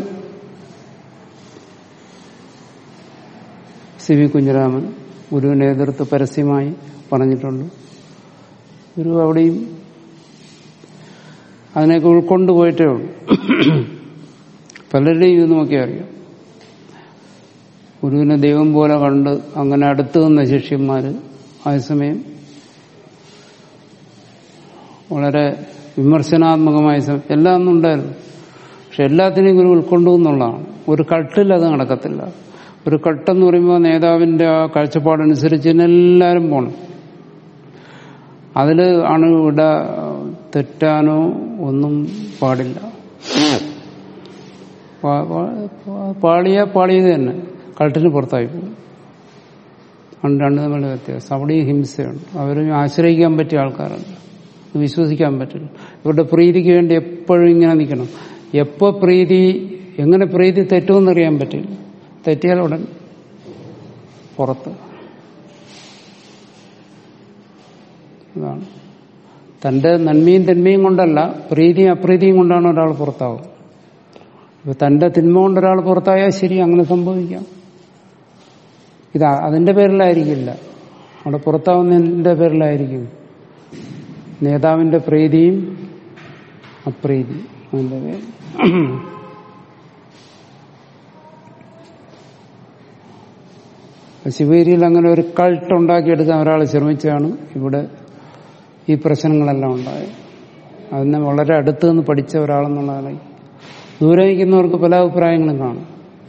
സി വി കുഞ്ഞിരാമൻ ഗുരുവിനെ എതിർത്ത് പരസ്യമായി പറഞ്ഞിട്ടുണ്ട് ഗുരു അവിടെയും അതിനെയൊക്കെ ഉൾക്കൊണ്ടുപോയിട്ടേ ഉള്ളൂ പലരുടെയും ഇത് നോക്കിയാൽ അറിയാം ഗുരുവിനെ ദൈവം പോലെ കണ്ട് അങ്ങനെ അടുത്ത് നിന്ന ശിഷ്യന്മാര് അതേസമയം വളരെ വിമർശനാത്മകമായ സം- എല്ലാം ഒന്നും ഉണ്ടായിരുന്നു പക്ഷെ എല്ലാത്തിനെയും ഗുരു ഉൾക്കൊണ്ടു എന്നുള്ളതാണ് ഒരു കട്ടിൽ അത് നടക്കത്തില്ല ഒരു കട്ടെന്ന് പറയുമ്പോൾ നേതാവിന്റെ ആ കാഴ്ചപ്പാടനുസരിച്ച് തന്നെ എല്ലാവരും പോണം അതിൽ ആണ് ഇവിടെ തെറ്റാനോ ഒന്നും പാടില്ല പാ- പാ- പാളിയ പാളിയത് തന്നെ കൾട്ടിന് പുറത്തായി പോകും ആണ് രണ്ട് തമ്മിലുള്ള വ്യത്യാസം അവിടെയും ഹിംസയുണ്ട് അവരും ആശ്രയിക്കാൻ പറ്റിയ ആൾക്കാരല്ല വിശ്വസിക്കാൻ പറ്റില്ല ഇവരുടെ പ്രീതിക്ക് വേണ്ടി എപ്പോഴും ഇങ്ങനെ നിൽക്കണം എപ്പോ പ്രീതി എങ്ങനെ പ്രീതി തെറ്റുമെന്നറിയാൻ പറ്റില്ല തെറ്റിയാൽ ഉടൻ പുറത്ത് അതാണ് തന്റെ നന്മയും തിന്മയും കൊണ്ടല്ല പ്രീതിയും അപ്രീതിയും കൊണ്ടാണ് ഒരാൾ പുറത്താവും ഇപ്പൊ തന്റെ തിന്മ കൊണ്ട് ഒരാൾ പുറത്തായാൽ ശരി അങ്ങനെ സംഭവിക്കാം ഇത് അതിന്റെ പേരിലായിരിക്കില്ല അവിടെ പുറത്താവുന്നതിന്റെ പേരിലായിരിക്കും നേതാവിന്റെ പ്രീതിയും അപ്രീതി അതിന്റെ പേര് ശിവേരിയിൽ അങ്ങനെ ഒരു കൾട്ട് ഉണ്ടാക്കിയെടുക്കാൻ ഒരാൾ ശ്രമിച്ചാണ് ഇവിടെ ഈ പ്രശ്നങ്ങളെല്ലാം ഉണ്ടായത് അതിനെ വളരെ അടുത്ത് നിന്ന് പഠിച്ച ഒരാളെന്നുള്ളതാണ് ദൂരെ നിൽക്കുന്നവർക്ക് പല അഭിപ്രായങ്ങളും കാണും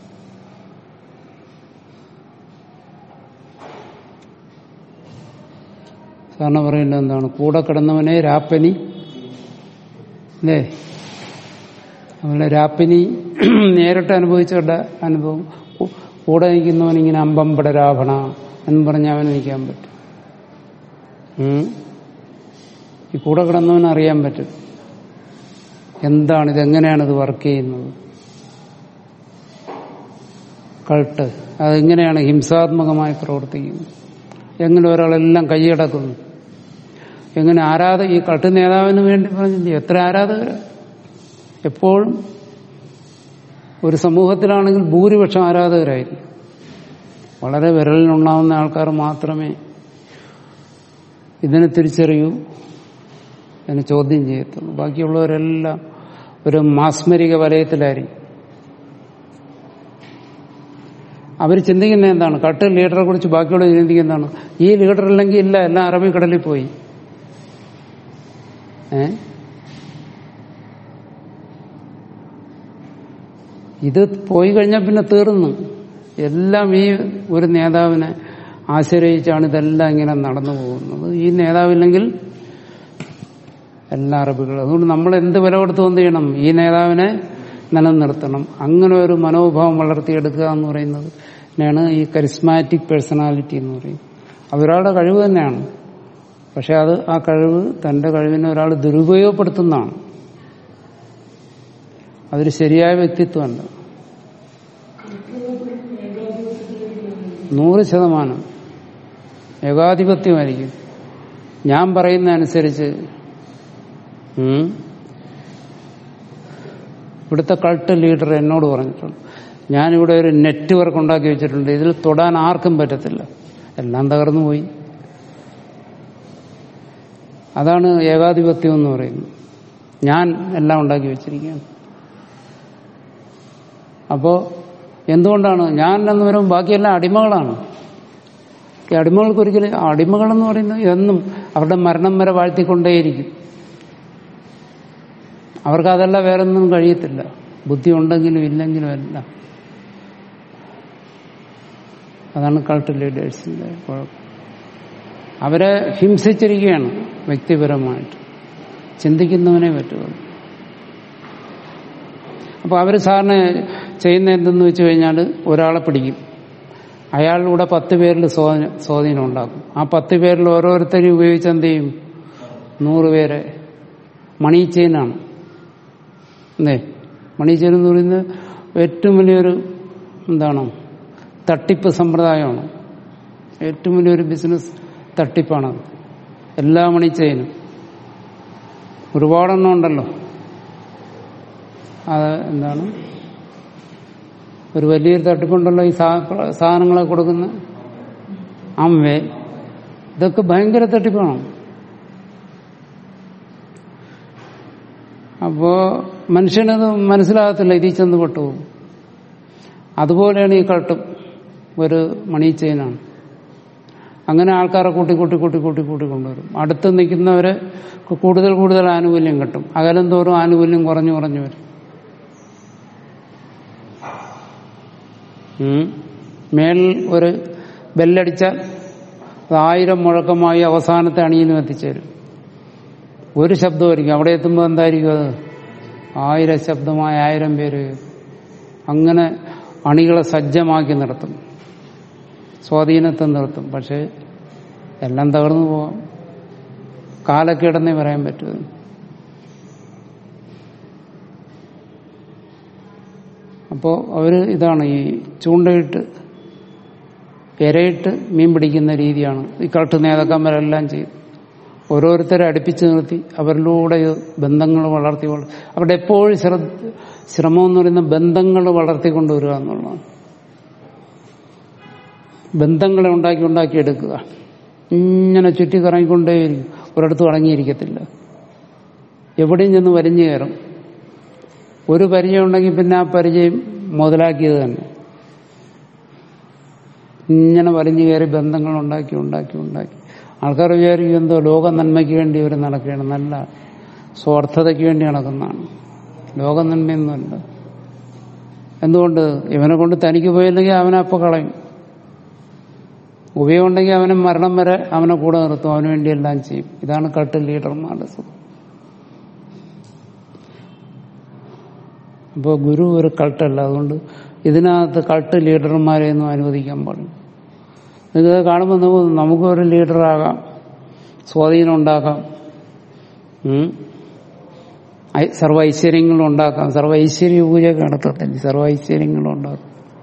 സാറിന് പറയുന്നത് എന്താണ് കൂടെ കിടന്നവനെ രാപ്പനി അല്ലേ അതുപോലെ രാപ്പിനി നേരിട്ട് അനുഭവിച്ചവരുടെ അനുഭവം കൂ- കൂടെ നിൽക്കുന്നവൻ ഇങ്ങനെ അമ്പമ്പട രാവണ എന്ന് പറഞ്ഞ് അവന് നിൽക്കാൻ പറ്റും ഉം. ഈ കൂടെ കിടന്നവന് അറിയാൻ പറ്റും എന്താണ് ഇതെങ്ങനെയാണ് ഇത് വർക്ക് ചെയ്യുന്നത് കൾട്ട് അതെങ്ങനെയാണ് ഹിംസാത്മകമായി പ്രവർത്തിക്കുന്നത് എങ്ങനെ ഒരാളെല്ലാം കൈയടക്കുന്നു എങ്ങനെ ആരാധ ഈ കട്ട് നേതാവിന് വേണ്ടി പറഞ്ഞില്ലേ എത്ര ആരാധകർ എപ്പോഴും ഒരു സമൂഹത്തിലാണെങ്കിൽ ഭൂരിപക്ഷം ആരാധകരായിരിക്കും വളരെ വിരലിനുണ്ടാവുന്ന ആൾക്കാർ മാത്രമേ ഇതിനെ തിരിച്ചറിയൂ ഇതിനെ ചോദ്യം ചെയ്യത്തുള്ളൂ ബാക്കിയുള്ളവരെല്ലാം ഒരു മാസ്മരിക വലയത്തിലായിരിക്കും അവർ ചിന്തിക്കുന്ന എന്താണ് കട്ട് ലീഡറെ കുറിച്ച് ബാക്കിയുള്ളവർ ചിന്തിക്കുന്നതാണ് ഈ ലീഡർ ഇല്ലെങ്കിൽ ഇല്ല എല്ലാം അറബിക്കടലിൽ പോയി ഏ ഇത് പോയി കഴിഞ്ഞാൽ പിന്നെ തീർന്നു എല്ലാം ഈ ഒരു നേതാവിനെ ആശ്രയിച്ചാണ് ഇതെല്ലാം ഇങ്ങനെ നടന്നു പോകുന്നത് ഈ നേതാവില്ലെങ്കിൽ എല്ലാ അറബികളും അതുകൊണ്ട് നമ്മൾ എന്ത് വില കൊടുത്ത് എന്ത് ചെയ്യണം ഈ നേതാവിനെ നിലനിർത്തണം അങ്ങനെ ഒരു മനോഭാവം വളർത്തിയെടുക്കുക എന്ന് പറയുന്നത് തന്നെയാണ് ഈ കരിസ്മാറ്റിക് പേഴ്സണാലിറ്റി എന്ന് പറയും അതൊരാളുടെ കഴിവ് തന്നെയാണ് പക്ഷെ അത് ആ കഴിവ് തന്റെ കഴിവിനെ ഒരാൾ ദുരുപയോഗപ്പെടുത്തുന്നതാണ് അതൊരു ശരിയായ വ്യക്തിത്വമല്ല നൂറ് ശതമാനം ഏകാധിപത്യമായിരിക്കും ഞാൻ പറയുന്ന അനുസരിച്ച് ഉം, ഇവിടുത്തെ കൾട്ട് ലീഡർ എന്നോട് പറഞ്ഞിട്ടുണ്ട് ഞാനിവിടെ ഒരു നെറ്റ്വർക്ക് ഉണ്ടാക്കി വെച്ചിട്ടുണ്ട് ഇതിൽ തൊടാൻ ആർക്കും പറ്റത്തില്ല എല്ലാം തകർന്നു പോയി അതാണ് ഏകാധിപത്യം എന്ന് പറയുന്നത് ഞാൻ എല്ലാം ഉണ്ടാക്കി വെച്ചിരിക്കുകയാണ് അപ്പോ എന്തുകൊണ്ടാണ് ഞാൻ എന്ന് പറയുമ്പോൾ ബാക്കിയെല്ലാം അടിമകളാണ് ഈ അടിമകൾക്ക് ഒരിക്കലും അടിമകളെന്ന് പറയുന്നത് എന്നും അവരുടെ മരണം വരെ വാഴ്ത്തിക്കൊണ്ടേയിരിക്കും അവർക്ക് അതല്ല വേറൊന്നും കഴിയത്തില്ല ബുദ്ധി ഉണ്ടെങ്കിലും ഇല്ലെങ്കിലും എല്ലാം അതാണ് കൾട്ട് ലീഡേഴ്സിന്റെ കുഴപ്പം അവരെ ഹിംസിച്ചിരിക്കുകയാണ് വ്യക്തിപരമായിട്ട് ചിന്തിക്കുന്നവനെ പറ്റുള്ളൂ അപ്പൊ അവർ സാറിന് ചെയ്യുന്ന എന്തെന്ന് വെച്ച് കഴിഞ്ഞാൽ ഒരാളെ പിടിക്കും അയാളിലൂടെ പത്ത് പേരിൽ സ്വാധീനം സ്വാധീനം ഉണ്ടാക്കും ആ പത്ത് പേരിൽ ഓരോരുത്തരും ഉപയോഗിച്ച് എന്ത് ചെയ്യും നൂറ് പേരെ മണി ചെയിനാണ് അല്ലേ മണി ചെയിൻ എന്ന് പറയുന്നത് ഏറ്റവും വലിയൊരു എന്താണ് തട്ടിപ്പ് സമ്പ്രദായമാണ് ഏറ്റവും വലിയൊരു ബിസിനസ് തട്ടിപ്പാണത് എല്ലാ മണി ചെയിനും ഒരുപാടെണ്ണം ഉണ്ടല്ലോ അത് എന്താണ് ഒരു വലിയൊരു തട്ടിപ്പുണ്ടല്ലോ ഈ സാ- സാധനങ്ങളെ കൊടുക്കുന്ന അമ്മേ ഇതൊക്കെ ഭയങ്കര തട്ടിപ്പാണ് അപ്പോ മനുഷ്യനത് മനസ്സിലാകത്തില്ല ഇതിൽ ചെന്ന് പെട്ടുപോകും അതുപോലെയാണ് ഈ കട്ടും ഒരു മണി ചെയിനാണ് അങ്ങനെ ആൾക്കാരെ കൂട്ടി കൂട്ടി കൂട്ടി കൂട്ടി കൂട്ടി കൊണ്ടുവരും അടുത്ത് നിൽക്കുന്നവരെ കൂടുതൽ കൂടുതൽ ആനുകൂല്യം കിട്ടും അകലം തോറും ആനുകൂല്യം കുറഞ്ഞു കുറഞ്ഞു വരും ഉം. മേലിൽ ഒരു ബെല്ലടിച്ചാൽ അത് ആയിരം മുഴക്കമായി അവസാനത്തെ അണിയിലും എത്തിച്ചേരും ഒരു ശബ്ദമായിരിക്കും അവിടെ എത്തുമ്പോൾ എന്തായിരിക്കും അത് ആയിരം ശബ്ദമായ ആയിരം പേര് അങ്ങനെ അണികളെ സജ്ജമാക്കി നിർത്തും സ്വാധീനത്തെ നിർത്തും പക്ഷെ എല്ലാം തകർന്നു പോകാം കാലക്കിടന്നേ പറയാൻ പറ്റും അപ്പോൾ അവര് ഇതാണ് ഈ ചൂണ്ടയിട്ട് ഇരയിട്ട് മീൻ പിടിക്കുന്ന രീതിയാണ് ഈ കാട്ടു നേതാക്കന്മാരെല്ലാം ചെയ്തു ഓരോരുത്തരെ അടുപ്പിച്ച് നിർത്തി അവരിലൂടെ ബന്ധങ്ങൾ വളർത്തി വള- അവിടെ എപ്പോഴും ശ്രദ്ധ ശ്രമം എന്ന് പറയുന്ന ബന്ധങ്ങൾ വളർത്തിക്കൊണ്ടുവരിക എന്നുള്ളതാണ് ബന്ധങ്ങളെ ഉണ്ടാക്കി ഉണ്ടാക്കി എടുക്കുക ഇങ്ങനെ ചുറ്റി കറങ്ങിക്കൊണ്ടേയിരിക്കും ഒരിടത്തും അടങ്ങിയിരിക്കത്തില്ല എവിടെയും ചെന്ന് വലിഞ്ഞു കയറും ഒരു പരിചയം ഉണ്ടെങ്കിൽ പിന്നെ ആ പരിചയം മുതലാക്കിയത് തന്നെ ഇങ്ങനെ വലിഞ്ഞു കയറി ബന്ധങ്ങൾ ഉണ്ടാക്കി ഉണ്ടാക്കി ഉണ്ടാക്കി ആൾക്കാർ വിചാരിക്കും എന്തോ ലോക നന്മയ്ക്ക് വേണ്ടി ഇവർ നടക്കുകയാണ് നല്ല സ്വാർത്ഥതയ്ക്ക് വേണ്ടി നടക്കുന്നതാണ് ലോക നന്മയൊന്നുമല്ല എന്തുകൊണ്ട് ഇവനെ കൊണ്ട് തനിക്ക് പോയില്ലെങ്കിൽ അവനെ അപ്പൊ കളയും ഉപയോഗം ഉണ്ടെങ്കിൽ അവനെ മരണം വരെ അവനെ കൂടെ നിർത്തും അവന് വേണ്ടി എല്ലാം ചെയ്യും ഇതാണ് കട്ട് ലീഡർമാരുടെ സുഖം അപ്പോൾ ഗുരു ഒരു കൾട്ടല്ല അതുകൊണ്ട് ഇതിനകത്ത് കൾട്ട് ലീഡർമാരെയൊന്നും അനുവദിക്കാൻ പാടില്ല നിങ്ങൾക്ക് കാണുമ്പോൾ നമുക്ക് നമുക്കൊരു ലീഡറാകാം സ്വാധീനം ഉണ്ടാക്കാം ഉം. ഐ- സർവ്വ ഐശ്വര്യങ്ങളും ഉണ്ടാക്കാം സർവ്വ ഐശ്വര്യ പൂജയൊക്കെ നടത്തത്തില്ല സർവ്വ ഐശ്വര്യങ്ങളും ഉണ്ടാക്കാം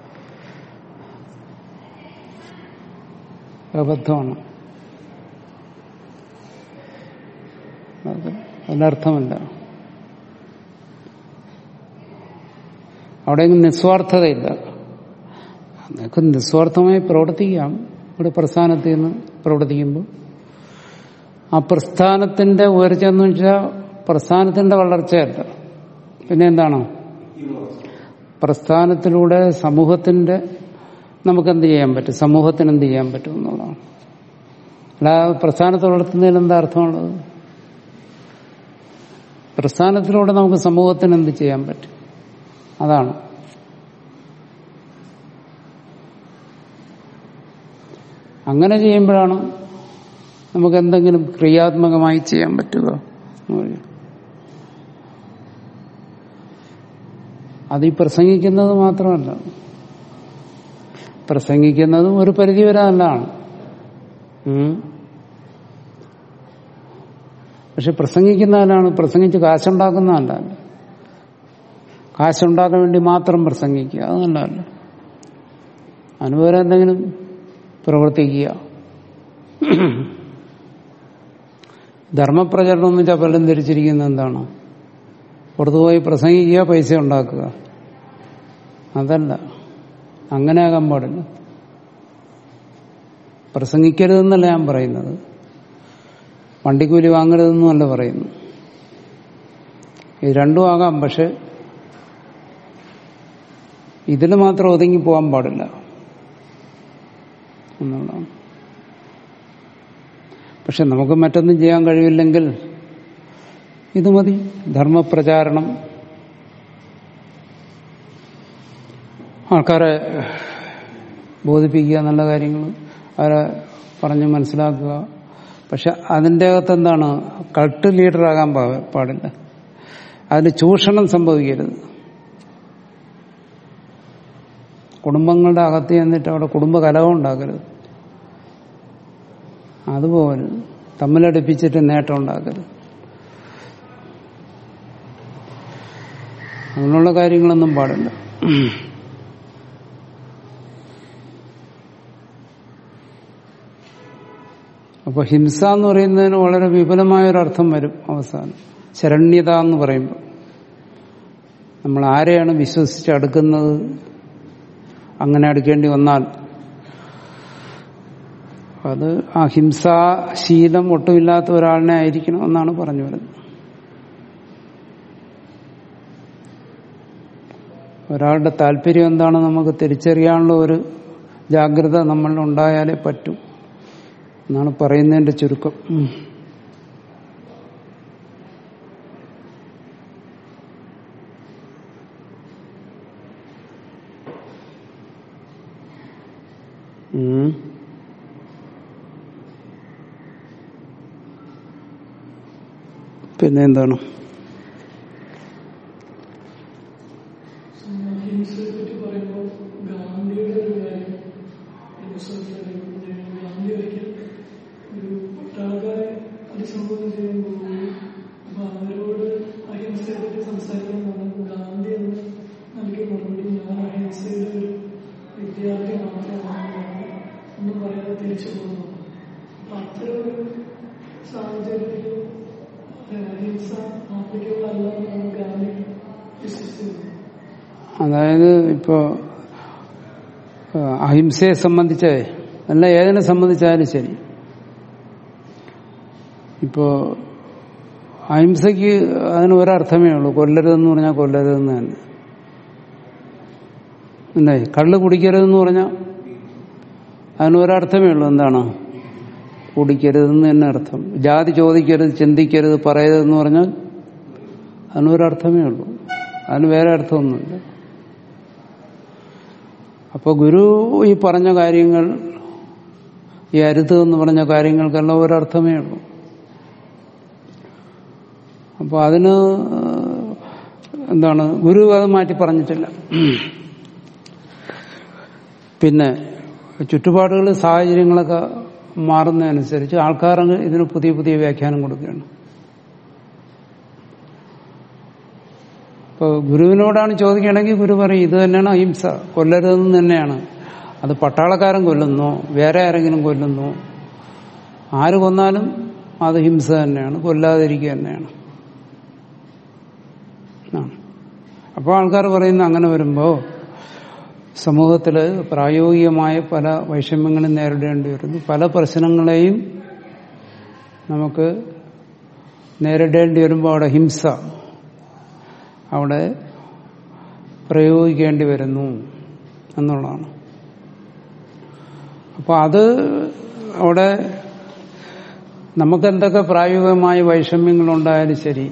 അബദ്ധമാണ് അത് അതിലർത്ഥമില്ല അവിടെയെങ്കിലും നിസ്വാർത്ഥതയില്ല നിങ്ങൾക്ക് നിസ്വാർത്ഥമായി പ്രവർത്തിക്കാം ഇവിടെ പ്രസ്ഥാനത്തിൽ നിന്ന് പ്രവർത്തിക്കുമ്പോൾ ആ പ്രസ്ഥാനത്തിന്റെ ഉയർച്ച എന്ന് വെച്ചാൽ പ്രസ്ഥാനത്തിന്റെ വളർച്ചയല്ല പിന്നെ എന്താണ് പ്രസ്ഥാനത്തിലൂടെ സമൂഹത്തിന്റെ നമുക്ക് എന്ത് ചെയ്യാൻ പറ്റും സമൂഹത്തിന് എന്ത് ചെയ്യാൻ പറ്റും എന്നുള്ളതാണ് അല്ലാതെ പ്രസ്ഥാനത്തെ വളർത്തുന്നതിൽ എന്താ അർത്ഥമുള്ളത് പ്രസ്ഥാനത്തിലൂടെ നമുക്ക് സമൂഹത്തിന് എന്ത് ചെയ്യാൻ പറ്റും അതാണ് അങ്ങനെ ചെയ്യുമ്പോഴാണ് നമുക്ക് എന്തെങ്കിലും ക്രിയാത്മകമായി ചെയ്യാൻ പറ്റുക എന്ന് പറയും. അത് ഈ പ്രസംഗിക്കുന്നത് മാത്രമല്ല പ്രസംഗിക്കുന്നതും ഒരു പരിധി വരെ നല്ലതാണ് ഉം. പക്ഷെ പ്രസംഗിക്കുന്നതിനാണ് പ്രസംഗിച്ച് കാശുണ്ടാക്കുന്നതല്ല കാശുണ്ടാക്കാൻ വേണ്ടി മാത്രം പ്രസംഗിക്കുക അത് നല്ലതല്ല അനുപകരം എന്തെങ്കിലും പ്രവർത്തിക്കുക ധർമ്മപ്രചരണം എന്ന് വെച്ചാൽ പലരും ധരിച്ചിരിക്കുന്നത് എന്താണ് പുറത്തുപോയി പ്രസംഗിക്കുക പൈസ ഉണ്ടാക്കുക അതല്ല അങ്ങനെ ആകാൻ പാടില്ല പ്രസംഗിക്കരുതെന്നല്ല ഞാൻ പറയുന്നത് വണ്ടിക്കൂലി വാങ്ങരുതെന്നുമല്ല പറയുന്നു ഇത് രണ്ടും ആകാം പക്ഷെ ഇതിൽ മാത്രം ഒതുങ്ങി പോകാൻ പാടില്ല എന്നുള്ളതാണ് പക്ഷെ നമുക്ക് മറ്റൊന്നും ചെയ്യാൻ കഴിവില്ലെങ്കിൽ ഇത് മതി ധർമ്മപ്രചാരണം ആൾക്കാരെ ബോധിപ്പിക്കുക നല്ല കാര്യങ്ങൾ അവരെ പറഞ്ഞ് മനസ്സിലാക്കുക പക്ഷെ അതിൻ്റെ അകത്ത് എന്താണ് കൾട്ട് ലീഡറാകാൻ പാ- പാടില്ല അതിന് ചൂഷണം സംഭവിക്കരുത് കുടുംബങ്ങളുടെ അകത്ത് ചെന്നിട്ട് അവിടെ കുടുംബ കലഹം ഉണ്ടാക്കരുത് അതുപോലെ തമ്മിലടുപ്പിച്ചിട്ട് നേട്ടം ഉണ്ടാക്കരുത് അങ്ങനെയുള്ള കാര്യങ്ങളൊന്നും പാടില്ല അപ്പൊ ഹിംസ എന്ന് പറയുന്നതിന് വളരെ വിപുലമായ ഒരു അർത്ഥം വരും അവസാനം ശരണ്യത എന്ന് പറയുമ്പോൾ നമ്മൾ ആരെയാണ് വിശ്വസിച്ച് അടുക്കുന്നത് അങ്ങനെ അടുക്കേണ്ടി വന്നാൽ അത് ആ ഹിംസാശീലം ഒട്ടുമില്ലാത്ത ഒരാളിനെ ആയിരിക്കണം എന്നാണ് പറഞ്ഞു വരുന്നത് ഒരാളുടെ താല്പര്യം എന്താണ് നമുക്ക് തിരിച്ചറിയാനുള്ള ഒരു ജാഗ്രത നമ്മളിൽ ഉണ്ടായാലേ പറ്റൂ എന്നാണ് പറയുന്നതിന്റെ ചുരുക്കം ഉം. ഉം. പിന്നെ എന്താണ് അഹിംസയെ പറ്റി പറയുമ്പോൾ ഗാന്ധിയുടെ ഒരു കാര്യം ഈ പുസ്തകത്തിൽ അറിയിക്കുന്നത് ഗാന്ധി ഒരിക്കൽ ഒരു പട്ടാളക്കാരെ അഭിസംബോധന ചെയ്യാൻ പോകുകയും അപ്പൊ അവരോട് അഹിംസയെ പറ്റി സംസാരിക്കാൻ പറഞ്ഞപ്പോൾ ഗാന്ധി എന്ന് നൽകിയ മറുപടി ഞാൻ അഹിംസയുടെ ഒരു വിദ്യാർത്ഥി മാത്രമാണ് ഒന്നും പറയാതെ തിരിച്ചു പോകുന്നു അപ്പൊ അത്തരം ഒരു സാഹചര്യത്തിൽ അഹിംസ ആപ്ലിക്കബിൾ അല്ല എന്നാണ് ഗാന്ധി വിശ്വസിക്കുന്നത് അതായത് ഇപ്പോ ആ, അഹിംസയെ സംബന്ധിച്ച് അല്ല ഏതിനെ സംബന്ധിച്ചാലും ശരി ഇപ്പോ അഹിംസയ്ക്ക് അതിന് ഒരർത്ഥമേ ഉള്ളൂ കൊല്ലരുതെന്ന് പറഞ്ഞാൽ കൊല്ലരുതെന്ന് തന്നെ അല്ലേ കള്ള് കുടിക്കരുതെന്ന് പറഞ്ഞാൽ അതിന് ഒരർത്ഥമേ ഉള്ളൂ എന്താണ് കുടിക്കരുതെന്ന് തന്നെ അർത്ഥം ജാതി ചോദിക്കരുത് ചിന്തിക്കരുത് പറയരുതെന്ന് പറഞ്ഞാൽ അതിന് ഒരർത്ഥമേ ഉള്ളൂ അതിന് വേറെ അർത്ഥമൊന്നുമില്ല അപ്പോൾ ഗുരു ഈ പറഞ്ഞ കാര്യങ്ങൾ ഈ അരുത് എന്ന് പറഞ്ഞ കാര്യങ്ങൾക്കെല്ലാം ഒരർത്ഥമേ ഉള്ളൂ അപ്പോൾ അതിന് എന്താണ് ഗുരു അത് മാറ്റി പറഞ്ഞിട്ടില്ല പിന്നെ ചുറ്റുപാടുകൾ സാഹചര്യങ്ങളൊക്കെ മാറുന്നതനുസരിച്ച് ആൾക്കാർ ഇതിന് പുതിയ പുതിയ വ്യാഖ്യാനം കൊടുക്കുകയാണ് ഇപ്പോൾ ഗുരുവിനോടാണ് ചോദിക്കുകയാണെങ്കിൽ ഗുരു പറയും ഇത് തന്നെയാണ് അഹിംസ കൊല്ലരുതെന്ന് തന്നെയാണ് അത് പട്ടാളക്കാരൻ കൊല്ലുന്നു വേറെ ആരെങ്കിലും കൊല്ലുന്നു ആര് കൊന്നാലും അത് ഹിംസ തന്നെയാണ് കൊല്ലാതിരിക്കുക തന്നെയാണ് അപ്പോൾ ആൾക്കാർ പറയുന്ന അങ്ങനെ വരുമ്പോൾ സമൂഹത്തിൽ പ്രായോഗികമായ പല വൈഷമ്യങ്ങളും നേരിടേണ്ടി വരുന്നു പല പ്രശ്നങ്ങളെയും നമുക്ക് നേരിടേണ്ടി വരുമ്പോൾ അവിടെ ഹിംസ അവിടെ പ്രയോഗിക്കേണ്ടി വരുന്നു എന്നുള്ളതാണ് അപ്പോൾ അത് അവിടെ നമുക്കെന്തൊക്കെ പ്രായോഗികമായ വൈഷമ്യങ്ങളുണ്ടായാലും ശരി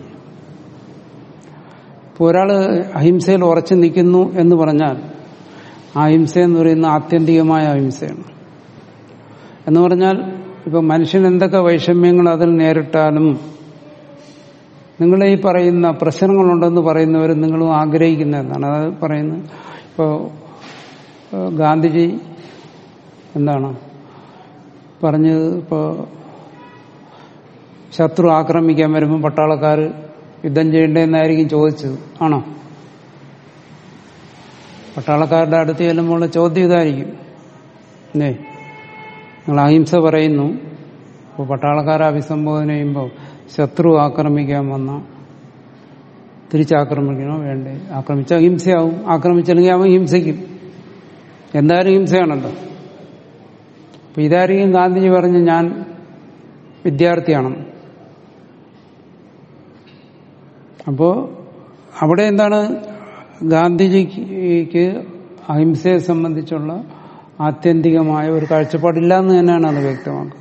ഇപ്പോൾ ഒരാൾ അഹിംസയിൽ ഉറച്ചു നിൽക്കുന്നു എന്ന് പറഞ്ഞാൽ ആ അഹിംസ എന്ന് പറയുന്ന ആത്യന്തികമായ അഹിംസയാണ് എന്ന് പറഞ്ഞാൽ ഇപ്പൊ മനുഷ്യൻ എന്തൊക്കെ വൈഷമ്യങ്ങൾ അതിൽ നേരിട്ടാലും നിങ്ങൾ ഈ പറയുന്ന പ്രശ്നങ്ങളുണ്ടെന്ന് പറയുന്നവർ നിങ്ങളും ആഗ്രഹിക്കുന്ന എന്താണ് അത് പറയുന്നത് ഇപ്പോൾ ഗാന്ധിജി എന്താണ് പറഞ്ഞത് ഇപ്പോൾ ശത്രു ആക്രമിക്കാൻ വരുമ്പോൾ പട്ടാളക്കാർ യുദ്ധം ചെയ്യേണ്ടതെന്നായിരിക്കും ചോദിച്ചത് ആണോ പട്ടാളക്കാരുടെ അടുത്ത് ചെല്ലുമ്പോൾ ചോദ്യം ഇതായിരിക്കും അല്ലേ നിങ്ങൾ അഹിംസ പറയുന്നു അപ്പോൾ പട്ടാളക്കാരെ അഭിസംബോധന ചെയ്യുമ്പോൾ ശത്രു ആക്രമിക്കാൻ വന്ന തിരിച്ചാക്രമിക്കണോ വേണ്ടേ ആക്രമിച്ച ഹിംസയാവും ആക്രമിച്ചില്ലെങ്കിൽ അവൻ ഹിംസിക്കും എന്തായാലും ഹിംസയാണല്ലോ അപ്പൊ ഇതായിരിക്കും ഗാന്ധിജി പറഞ്ഞ് ഞാൻ വിദ്യാർത്ഥിയാണെന്ന് അപ്പോ അവിടെ എന്താണ് ഗാന്ധിജിക്ക് അഹിംസയെ സംബന്ധിച്ചുള്ള ആത്യന്തികമായ ഒരു കാഴ്ചപ്പാടില്ല എന്ന് തന്നെയാണ് അത് വ്യക്തമാക്കുന്നത്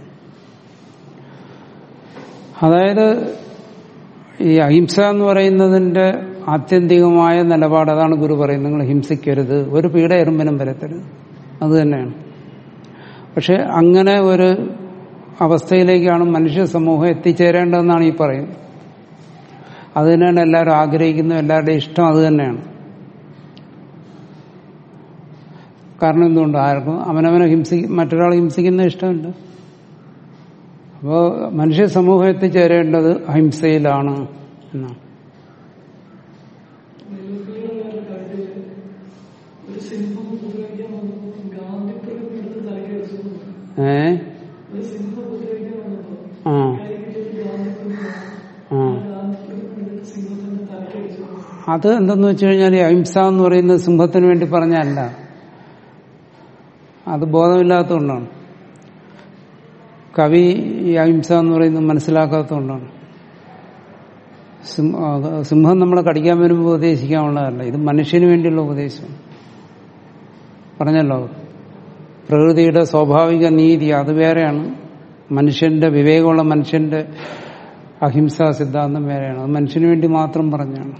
അതായത് ഈ അഹിംസ എന്ന് പറയുന്നതിന്റെ ആത്യന്തികമായ നിലപാട് അതാണ് ഗുരു പറയുന്നത് നിങ്ങൾ ഹിംസിക്കരുത് ഒരു പീഡ എറുമ്പനും വരത്തരുത് അത് തന്നെയാണ് പക്ഷെ അങ്ങനെ ഒരു അവസ്ഥയിലേക്കാണ് മനുഷ്യ സമൂഹം എത്തിച്ചേരേണ്ടതെന്നാണ് ഈ പറയുന്നത് അത് തന്നെയാണ് എല്ലാവരും ആഗ്രഹിക്കുന്നത് എല്ലാവരുടെയും ഇഷ്ടം അത് തന്നെയാണ് കാരണം എന്തുകൊണ്ട് ആർക്കും അവനവനെ ഹിംസി മറ്റൊരാളെ ഹിംസിക്കുന്ന ഇഷ്ടമില്ല അപ്പോൾ മനുഷ്യ സമൂഹം എത്തിച്ചേരേണ്ടത് അഹിംസയിലാണ് എന്നാണ് നെല്ലുപ്പിള്ളിയുടെ കാര്യത്തില് ഒരു സിംഹം ഉപദ്രവിക്കാൻ വന്നപ്പോൾ ഗാന്ധി പ്രതിമ എടുത്ത് തലയ്ക്ക് വെച്ചു ഏ ഒരു സിംഹം ഉപദ്രവിക്കാൻ വന്നപ്പോൾ ആ കൈകിട്ടിയത് ഗാന്ധി പ്രതിമ ആ ഗാന്ധി പ്രതിമ എടുത്ത് സിംഹത്തിന്റെ തലയ്ക്ക് വെച്ചു അത് എന്തെന്ന് വെച്ച് കഴിഞ്ഞാൽ ഈ അഹിംസ എന്ന് പറയുന്നത് സിംഹത്തിന് വേണ്ടി പറഞ്ഞല്ല അത് ബോധമില്ലാത്തതുകൊണ്ടാണ് കവി ഈ അഹിംസ എന്ന് പറയുന്നത് മനസ്സിലാക്കാത്തതുകൊണ്ടാണ് സിംഹ- ആ, സിംഹം നമ്മളെ കടിക്കാൻ വരുമ്പോൾ ഉപദേശിക്കാനുള്ളതല്ല ഇത് മനുഷ്യന് വേണ്ടിയുള്ള ഉപദേശം പറഞ്ഞല്ലോ പ്രകൃതിയുടെ സ്വാഭാവിക നീതി അത് വേറെയാണ് മനുഷ്യന്റെ വിവേകമുള്ള മനുഷ്യന്റെ അഹിംസാ സിദ്ധാന്തം വേറെയാണ് അത് മനുഷ്യന് വേണ്ടി മാത്രം പറഞ്ഞാണ്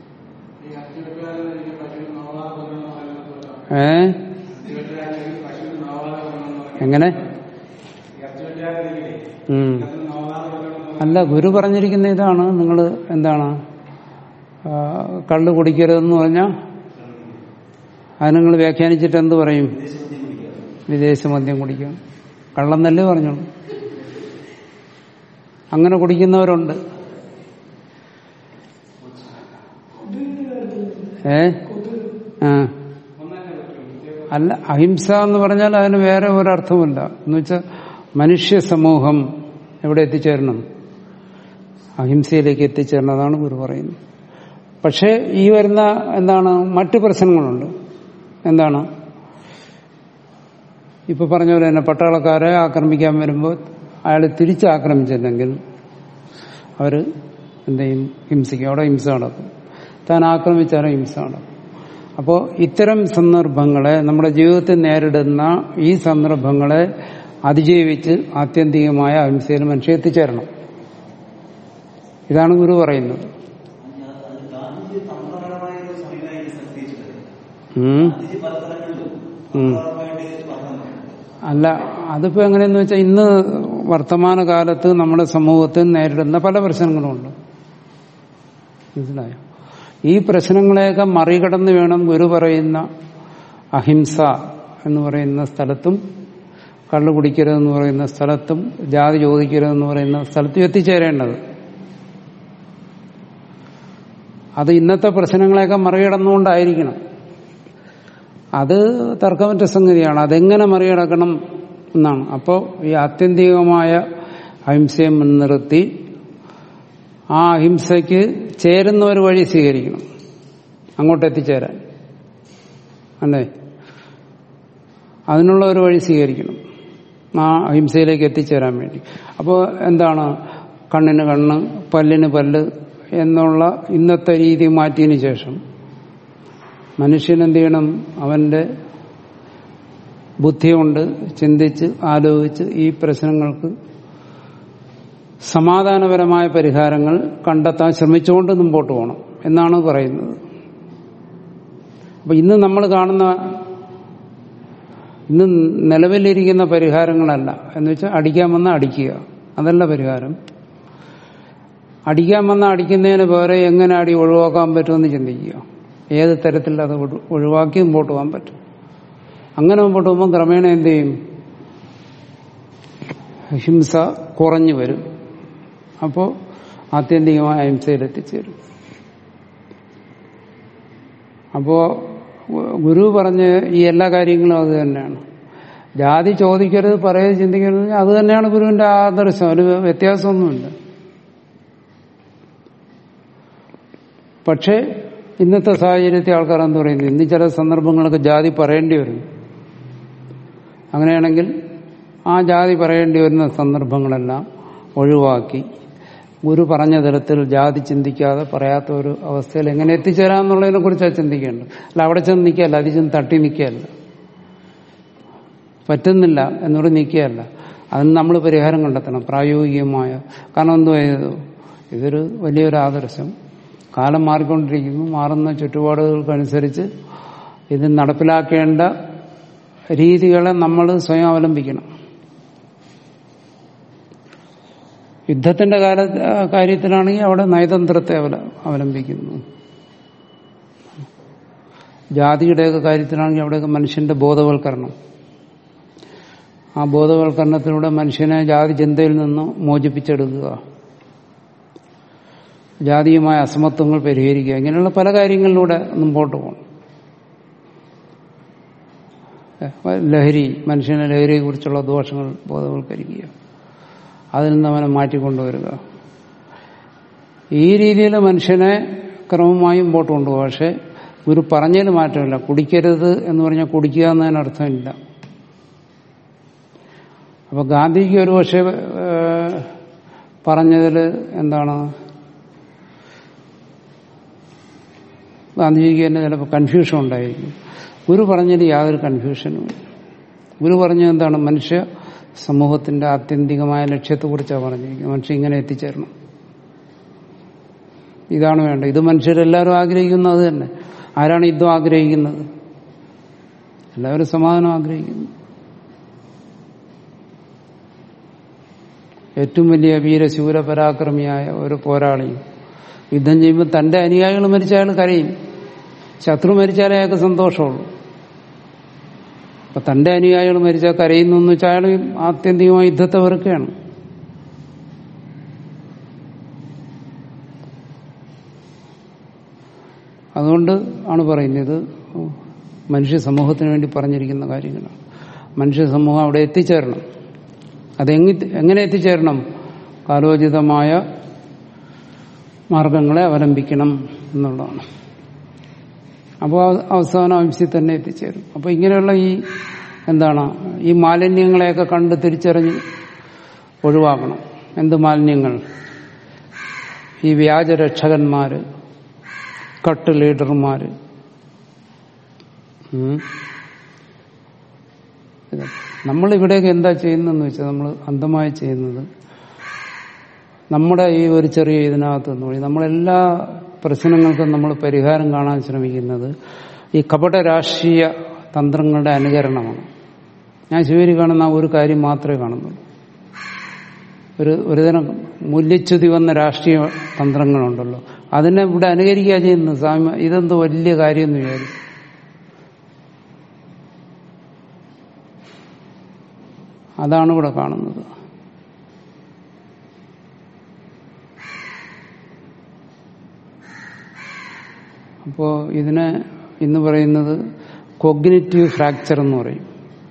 ഏ എങ്ങനെ ഉം. അല്ല ഗുരു പറഞ്ഞിരിക്കുന്ന ഇതാണ് നിങ്ങൾ എന്താണ് ആ, കള്ള് കുടിക്കരുതെന്ന് പറഞ്ഞാൽ അത് നിങ്ങൾ വ്യാഖ്യാനിച്ചിട്ട് എന്ത് പറയും വിദേശ മദ്യം കുടിക്കണം കള്ളെന്നല്ലേ പറഞ്ഞോളൂ അങ്ങനെ കുടിക്കുന്നവരുണ്ട് ഏ ആ അല്ല അഹിംസ എന്ന് പറഞ്ഞാൽ അതിന് വേറെ ഒരർത്ഥമില്ല എന്ന് വെച്ചാൽ മനുഷ്യ സമൂഹം എവിടെ എത്തിച്ചേരണം അഹിംസയിലേക്ക് എത്തിച്ചേരണം അതാണ് ഗുരു പറയുന്നത് പക്ഷേ ഈ വരുന്ന എന്താണ് മറ്റു പ്രശ്നങ്ങളുണ്ട് എന്താണ് ഇപ്പൊ പറഞ്ഞ പോലെ തന്നെ പട്ടാളക്കാരെ ആക്രമിക്കാൻ വരുമ്പോൾ അയാൾ തിരിച്ചാക്രമിച്ചില്ലെങ്കിൽ അവര് എന്ത് ചെയ്യും ഹിംസിക്കും അവിടെ ഹിംസ നടക്കും താൻ ആക്രമിച്ചാലും ഹിംസ നടക്കും അപ്പോൾ ഇത്തരം സന്ദർഭങ്ങളെ നമ്മുടെ ജീവിതത്തിൽ നേരിടുന്ന ഈ സന്ദർഭങ്ങളെ അതിജീവിച്ച് ആത്യന്തികമായ അഹിംസയിൽ മനുഷ്യ എത്തിച്ചേരണം ഇതാണ് ഗുരു പറയുന്നത് ഗാന്ധിജി തന്ത്രപരമായ ഒരു സമീപനം ശ്രദ്ധിച്ചത് ഉം. ഗാന്ധിജി പല സ്ഥലങ്ങളിലും ഉം. തന്ത്രപരമായിട്ട് പറഞ്ഞു അല്ല അതിപ്പോ എങ്ങനെയെന്ന് വെച്ചാൽ ഇന്ന് വർത്തമാന കാലത്ത് നമ്മുടെ സമൂഹത്തിൽ നേരിടുന്ന പല പ്രശ്നങ്ങളുമുണ്ട് മനസ്സിലായോ ഈ പ്രശ്നങ്ങളെയൊക്കെ മറികടന്ന് വേണം ഗുരു പറയുന്ന അഹിംസ എന്ന് പറയുന്ന സ്ഥലത്തും കള്ളു കുടിക്കരുതെന്ന് പറയുന്ന സ്ഥലത്തും ജാതി ചോദിക്കരുതെന്ന് പറയുന്ന സ്ഥലത്തും എത്തിച്ചേരേണ്ടത് അത് ഇന്നത്തെ പ്രശ്നങ്ങളെയൊക്കെ മറികടന്നുകൊണ്ടായിരിക്കണം അത് തർക്കമറ്റ സംഗതിയാണ് അതെങ്ങനെ മറികടക്കണം എന്നാണ് അപ്പോൾ ഈ ആത്യന്തികമായ അഹിംസയെ മുൻനിർത്തി ആ അഹിംസയ്ക്ക് ചേരുന്ന ഒരു വഴി സ്വീകരിക്കണം അങ്ങോട്ട് എത്തിച്ചേരാൻ അല്ലേ അതിനുള്ള ഒരു വഴി സ്വീകരിക്കണം ആ അഹിംസയിലേക്ക് എത്തിച്ചേരാൻ വേണ്ടി അപ്പോൾ എന്താണ് കണ്ണിന് കണ്ണ് പല്ലിന് പല്ല് എന്നുള്ള ഇന്നത്തെ രീതി മാറ്റിയതിനു ശേഷം മനുഷ്യൻ എന്ത് ചെയ്യണം അവന്റെ ബുദ്ധി കൊണ്ട് ചിന്തിച്ച് ആലോചിച്ച് ഈ പ്രശ്നങ്ങൾക്ക് സമാധാനപരമായ പരിഹാരങ്ങൾ കണ്ടെത്താൻ ശ്രമിച്ചുകൊണ്ട് മുമ്പോട്ട് പോകണം എന്നാണ് പറയുന്നത് അപ്പൊ ഇന്ന് നമ്മൾ കാണുന്ന ഇന്ന് നിലവിലിരിക്കുന്ന പരിഹാരങ്ങളല്ല എന്ന് വെച്ചാൽ അടിക്കാൻ വന്നാൽ അടിക്കുക അതല്ല പരിഹാരം അടിക്കാൻ വന്നാൽ അടിക്കുന്നതിന് പകരം എങ്ങനെ അടി ഒഴിവാക്കാൻ പറ്റുമെന്ന് ചിന്തിക്കുക ഏത് തരത്തിൽ അത് ഒഴി- ഒഴിവാക്കി മുമ്പോട്ട് പോകാൻ പറ്റും അങ്ങനെ മുമ്പോട്ട് പോകുമ്പോൾ ക്രമേണ എന്ത് ചെയ്യും ഹിംസ കുറഞ്ഞു വരും അപ്പോൾ ആത്യന്തികമായ അഹിംസയിൽ എത്തിച്ചേരും അപ്പോ ഗുരു പറഞ്ഞ ഈ എല്ലാ കാര്യങ്ങളും അത് തന്നെയാണ് ജാതി ചോദിക്കരുത് പറയത് ചിന്തിക്കരുത് അത് തന്നെയാണ് ഗുരുവിന്റെ ആദർശം ഒരു വ്യത്യാസമൊന്നുമില്ല പക്ഷേ ഇന്നത്തെ സാഹചര്യത്തിൽ ആൾക്കാർ എന്ത് പറയുന്നു ഇന്ന് ചില സന്ദർഭങ്ങളൊക്കെ ജാതി പറയേണ്ടി വരും അങ്ങനെയാണെങ്കിൽ ആ ജാതി പറയേണ്ടി വരുന്ന സന്ദർഭങ്ങളെല്ലാം ഒഴിവാക്കി ഗുരു പറഞ്ഞ തരത്തിൽ ജാതി ചിന്തിക്കാതെ പറയാത്ത ഒരു അവസ്ഥയിൽ എങ്ങനെ എത്തിച്ചേരാമെന്നുള്ളതിനെ കുറിച്ചാണ് ചിന്തിക്കേണ്ടത് അല്ല അവിടെ ചെന്ന് നിൽക്കുകയല്ല അതിൽ ചെന്ന് തട്ടി നിൽക്കുകയല്ല പറ്റുന്നില്ല എന്നോട് നിൽക്കുകയല്ല അതിന് നമ്മൾ പരിഹാരം കണ്ടെത്തണം പ്രായോഗികമായ കാരണം എന്തോ ഇത് ഇതൊരു വലിയൊരു ആദർശം കാലം മാറിക്കൊണ്ടിരിക്കുന്നു മാറുന്ന ചുറ്റുപാടുകൾക്കനുസരിച്ച് ഇത് നടപ്പിലാക്കേണ്ട രീതികളെ നമ്മൾ സ്വയം അവലംബിക്കണം യുദ്ധത്തിന്റെ കാല കാര്യത്തിലാണെങ്കിൽ അവിടെ നയതന്ത്രത്തെ അവല- അവലംബിക്കുന്നു ജാതിയുടെയൊക്കെ കാര്യത്തിലാണെങ്കിൽ അവിടെയൊക്കെ മനുഷ്യന്റെ ബോധവൽക്കരണം ആ ബോധവൽക്കരണത്തിലൂടെ മനുഷ്യനെ ജാതി ചിന്തയിൽ നിന്ന് മോചിപ്പിച്ചെടുക്കുക ജാതീയമായ അസമത്വങ്ങൾ പരിഹരിക്കുക ഇങ്ങനെയുള്ള പല കാര്യങ്ങളിലൂടെ മുമ്പോട്ട് പോകണം ലഹരി മനുഷ്യനെ ലഹരിയെ കുറിച്ചുള്ള ദോഷങ്ങൾ ബോധവൽക്കരിക്കുക അതിൽ നിന്ന് അവനെ മാറ്റിക്കൊണ്ടുവരിക ഈ രീതിയിൽ മനുഷ്യനെ ക്രമമായി മുമ്പോട്ട് കൊണ്ടുപോകുക പക്ഷെ ഗുരു പറഞ്ഞതിൽ മാറ്റമില്ല കുടിക്കരുത് എന്ന് പറഞ്ഞാൽ കുടിക്കുക എന്നതിന് അർത്ഥമില്ല അപ്പൊ ഗാന്ധിക്ക് ഒരു പക്ഷേ പറഞ്ഞതിൽ എന്താണ് ഗാന്ധിജിക്ക് തന്നെ ചിലപ്പോൾ കൺഫ്യൂഷൻ ഉണ്ടായിരിക്കും ഗുരു പറഞ്ഞതിൽ യാതൊരു കൺഫ്യൂഷനുമില്ല ഗുരു പറഞ്ഞത് എന്താണ് മനുഷ്യ സമൂഹത്തിന്റെ ആത്യന്തികമായ ലക്ഷ്യത്തെക്കുറിച്ചാണ് പറഞ്ഞിരിക്കുന്നത് മനുഷ്യൻ ഇങ്ങനെ എത്തിച്ചേരണം ഇതാണ് വേണ്ടത് ഇത് മനുഷ്യരെല്ലാവരും ആഗ്രഹിക്കുന്നത് അത് തന്നെ ആരാണ് യുദ്ധം ആഗ്രഹിക്കുന്നത് എല്ലാവരും സമാധാനം ആഗ്രഹിക്കുന്നു ഏറ്റവും വലിയ വീരശൂര പരാക്രമിയായ ഒരു പോരാളിയും യുദ്ധം ചെയ്യുമ്പോൾ തന്റെ അനുയായികൾ മരിച്ച അയാൾ കരയും ശത്രു മരിച്ചാലേ അയാൾക്ക് സന്തോഷമുള്ളൂ അപ്പൊ തന്റെ അനുയായികൾ മരിച്ചാൽ കരയുന്നു എന്ന് വെച്ചാൽ അയാൾ ആത്യന്തികമായി യുദ്ധത്തെ വെറുക്കുകയാണ് അതുകൊണ്ട് ആണ് പറയുന്നത് ഇത് മനുഷ്യ സമൂഹത്തിന് വേണ്ടി പറഞ്ഞിരിക്കുന്ന കാര്യങ്ങളാണ് മനുഷ്യ സമൂഹം അവിടെ എത്തിച്ചേരണം അതെങ്ങ എങ്ങനെ എത്തിച്ചേരണം കാലോചിതമായ മാർഗങ്ങളെ അവലംബിക്കണം എന്നുള്ളതാണ് അപ്പോൾ അവസാന ആവശ്യത്തിൽ തന്നെ എത്തിച്ചേരും അപ്പോൾ ഇങ്ങനെയുള്ള ഈ എന്താണ് ഈ മാലിന്യങ്ങളെയൊക്കെ കണ്ട് തിരിച്ചറിഞ്ഞ് ഒഴിവാക്കണം എന്ത് മാലിന്യങ്ങൾ ഈ വ്യാജരക്ഷകന്മാര് കട്ട് ലീഡർമാര് ഉം. ഇത് നമ്മളിവിടെയൊക്കെ എന്താ ചെയ്യുന്നതെന്ന് വെച്ചാൽ നമ്മൾ അന്ധമായി ചെയ്യുന്നത് നമ്മുടെ ഈ ഒരു ചെറിയ ഇതിനകത്ത് നിന്ന് വഴി നമ്മളെല്ലാ പ്രശ്നങ്ങൾക്കും നമ്മൾ പരിഹാരം കാണാൻ ശ്രമിക്കുന്നത് ഈ കപട രാഷ്ട്രീയ തന്ത്രങ്ങളുടെ അനുകരണമാണ് ഞാൻ ശിവരി കാണുന്ന ആ ഒരു കാര്യം മാത്രമേ കാണുന്നുള്ളൂ ഒരു ഒരുതരം മൂല്യച്യുതി വന്ന രാഷ്ട്രീയ തന്ത്രങ്ങളുണ്ടല്ലോ അതിനെ ഇവിടെ അനുകരിക്കുക ചെയ്യുന്നത് സ്വാമി ഇതെന്തോ വലിയ കാര്യമെന്ന് വിചാരിച്ചു അതാണ് ഇവിടെ കാണുന്നത് അപ്പോ ഇതിനെ ഇന്ന് പറയുന്നത് കോഗ്നിറ്റീവ് ഫ്രാക്ചർ എന്ന് പറയും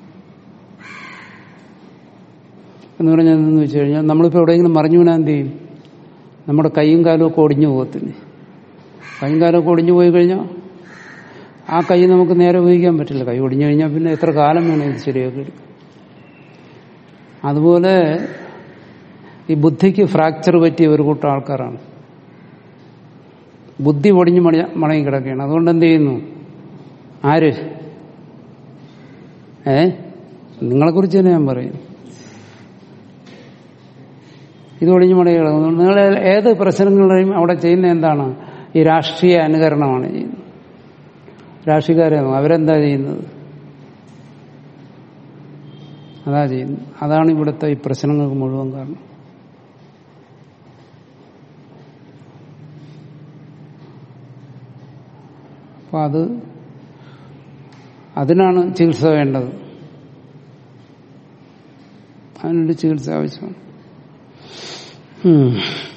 എന്ന് പറഞ്ഞാൽ എന്തെന്ന് വെച്ച് കഴിഞ്ഞാൽ നമ്മളിപ്പോൾ എവിടെയെങ്കിലും മറിഞ്ഞു വീണാൽ എന്ത് ചെയ്യും നമ്മുടെ കൈയും കാലും ഒക്കെ ഒടിഞ്ഞു പോകത്തില്ലേ കൈയും കാലും ഒക്കെ ഒടിഞ്ഞു പോയി കഴിഞ്ഞാൽ ആ കൈ നമുക്ക് നേരെ ഉപയോഗിക്കാൻ പറ്റില്ല കൈ ഒടിഞ്ഞു കഴിഞ്ഞാൽ പിന്നെ എത്ര കാലം വേണം ഇത് ശരിയാക്കി എടുക്കാൻ അതുപോലെ ഈ ബുദ്ധിക്ക് ഫ്രാക്ചർ പറ്റിയ ഒരു കൂട്ടം ആൾക്കാരാണ് ബുദ്ധി ഒടിഞ്ഞു മണി മടങ്ങി കിടക്കുകയാണ് അതുകൊണ്ട് എന്ത് ചെയ്യുന്നു ആര് ഏ നിങ്ങളെക്കുറിച്ച് തന്നെ ഞാൻ പറയും ഇത് ഒടിഞ്ഞു മടങ്ങി കിടക്കുന്നു നിങ്ങൾ ഏത് പ്രശ്നങ്ങളുടെയും അവിടെ ചെയ്യുന്ന എന്താണ് ഈ രാഷ്ട്രീയ അനുകരണമാണ് ചെയ്യുന്നത് രാഷ്ട്രീയക്കാരെ അവരെന്താ ചെയ്യുന്നത് അതാ ചെയ്യുന്നത് അതാണ് ഇവിടുത്തെ ഈ പ്രശ്നങ്ങൾക്ക് മുഴുവൻ കാരണം അപ്പൊ അത് അതിനാണ് ചികിത്സ വേണ്ടത് അതിനൊരു ചികിത്സ ആവശ്യമാണ് ഉം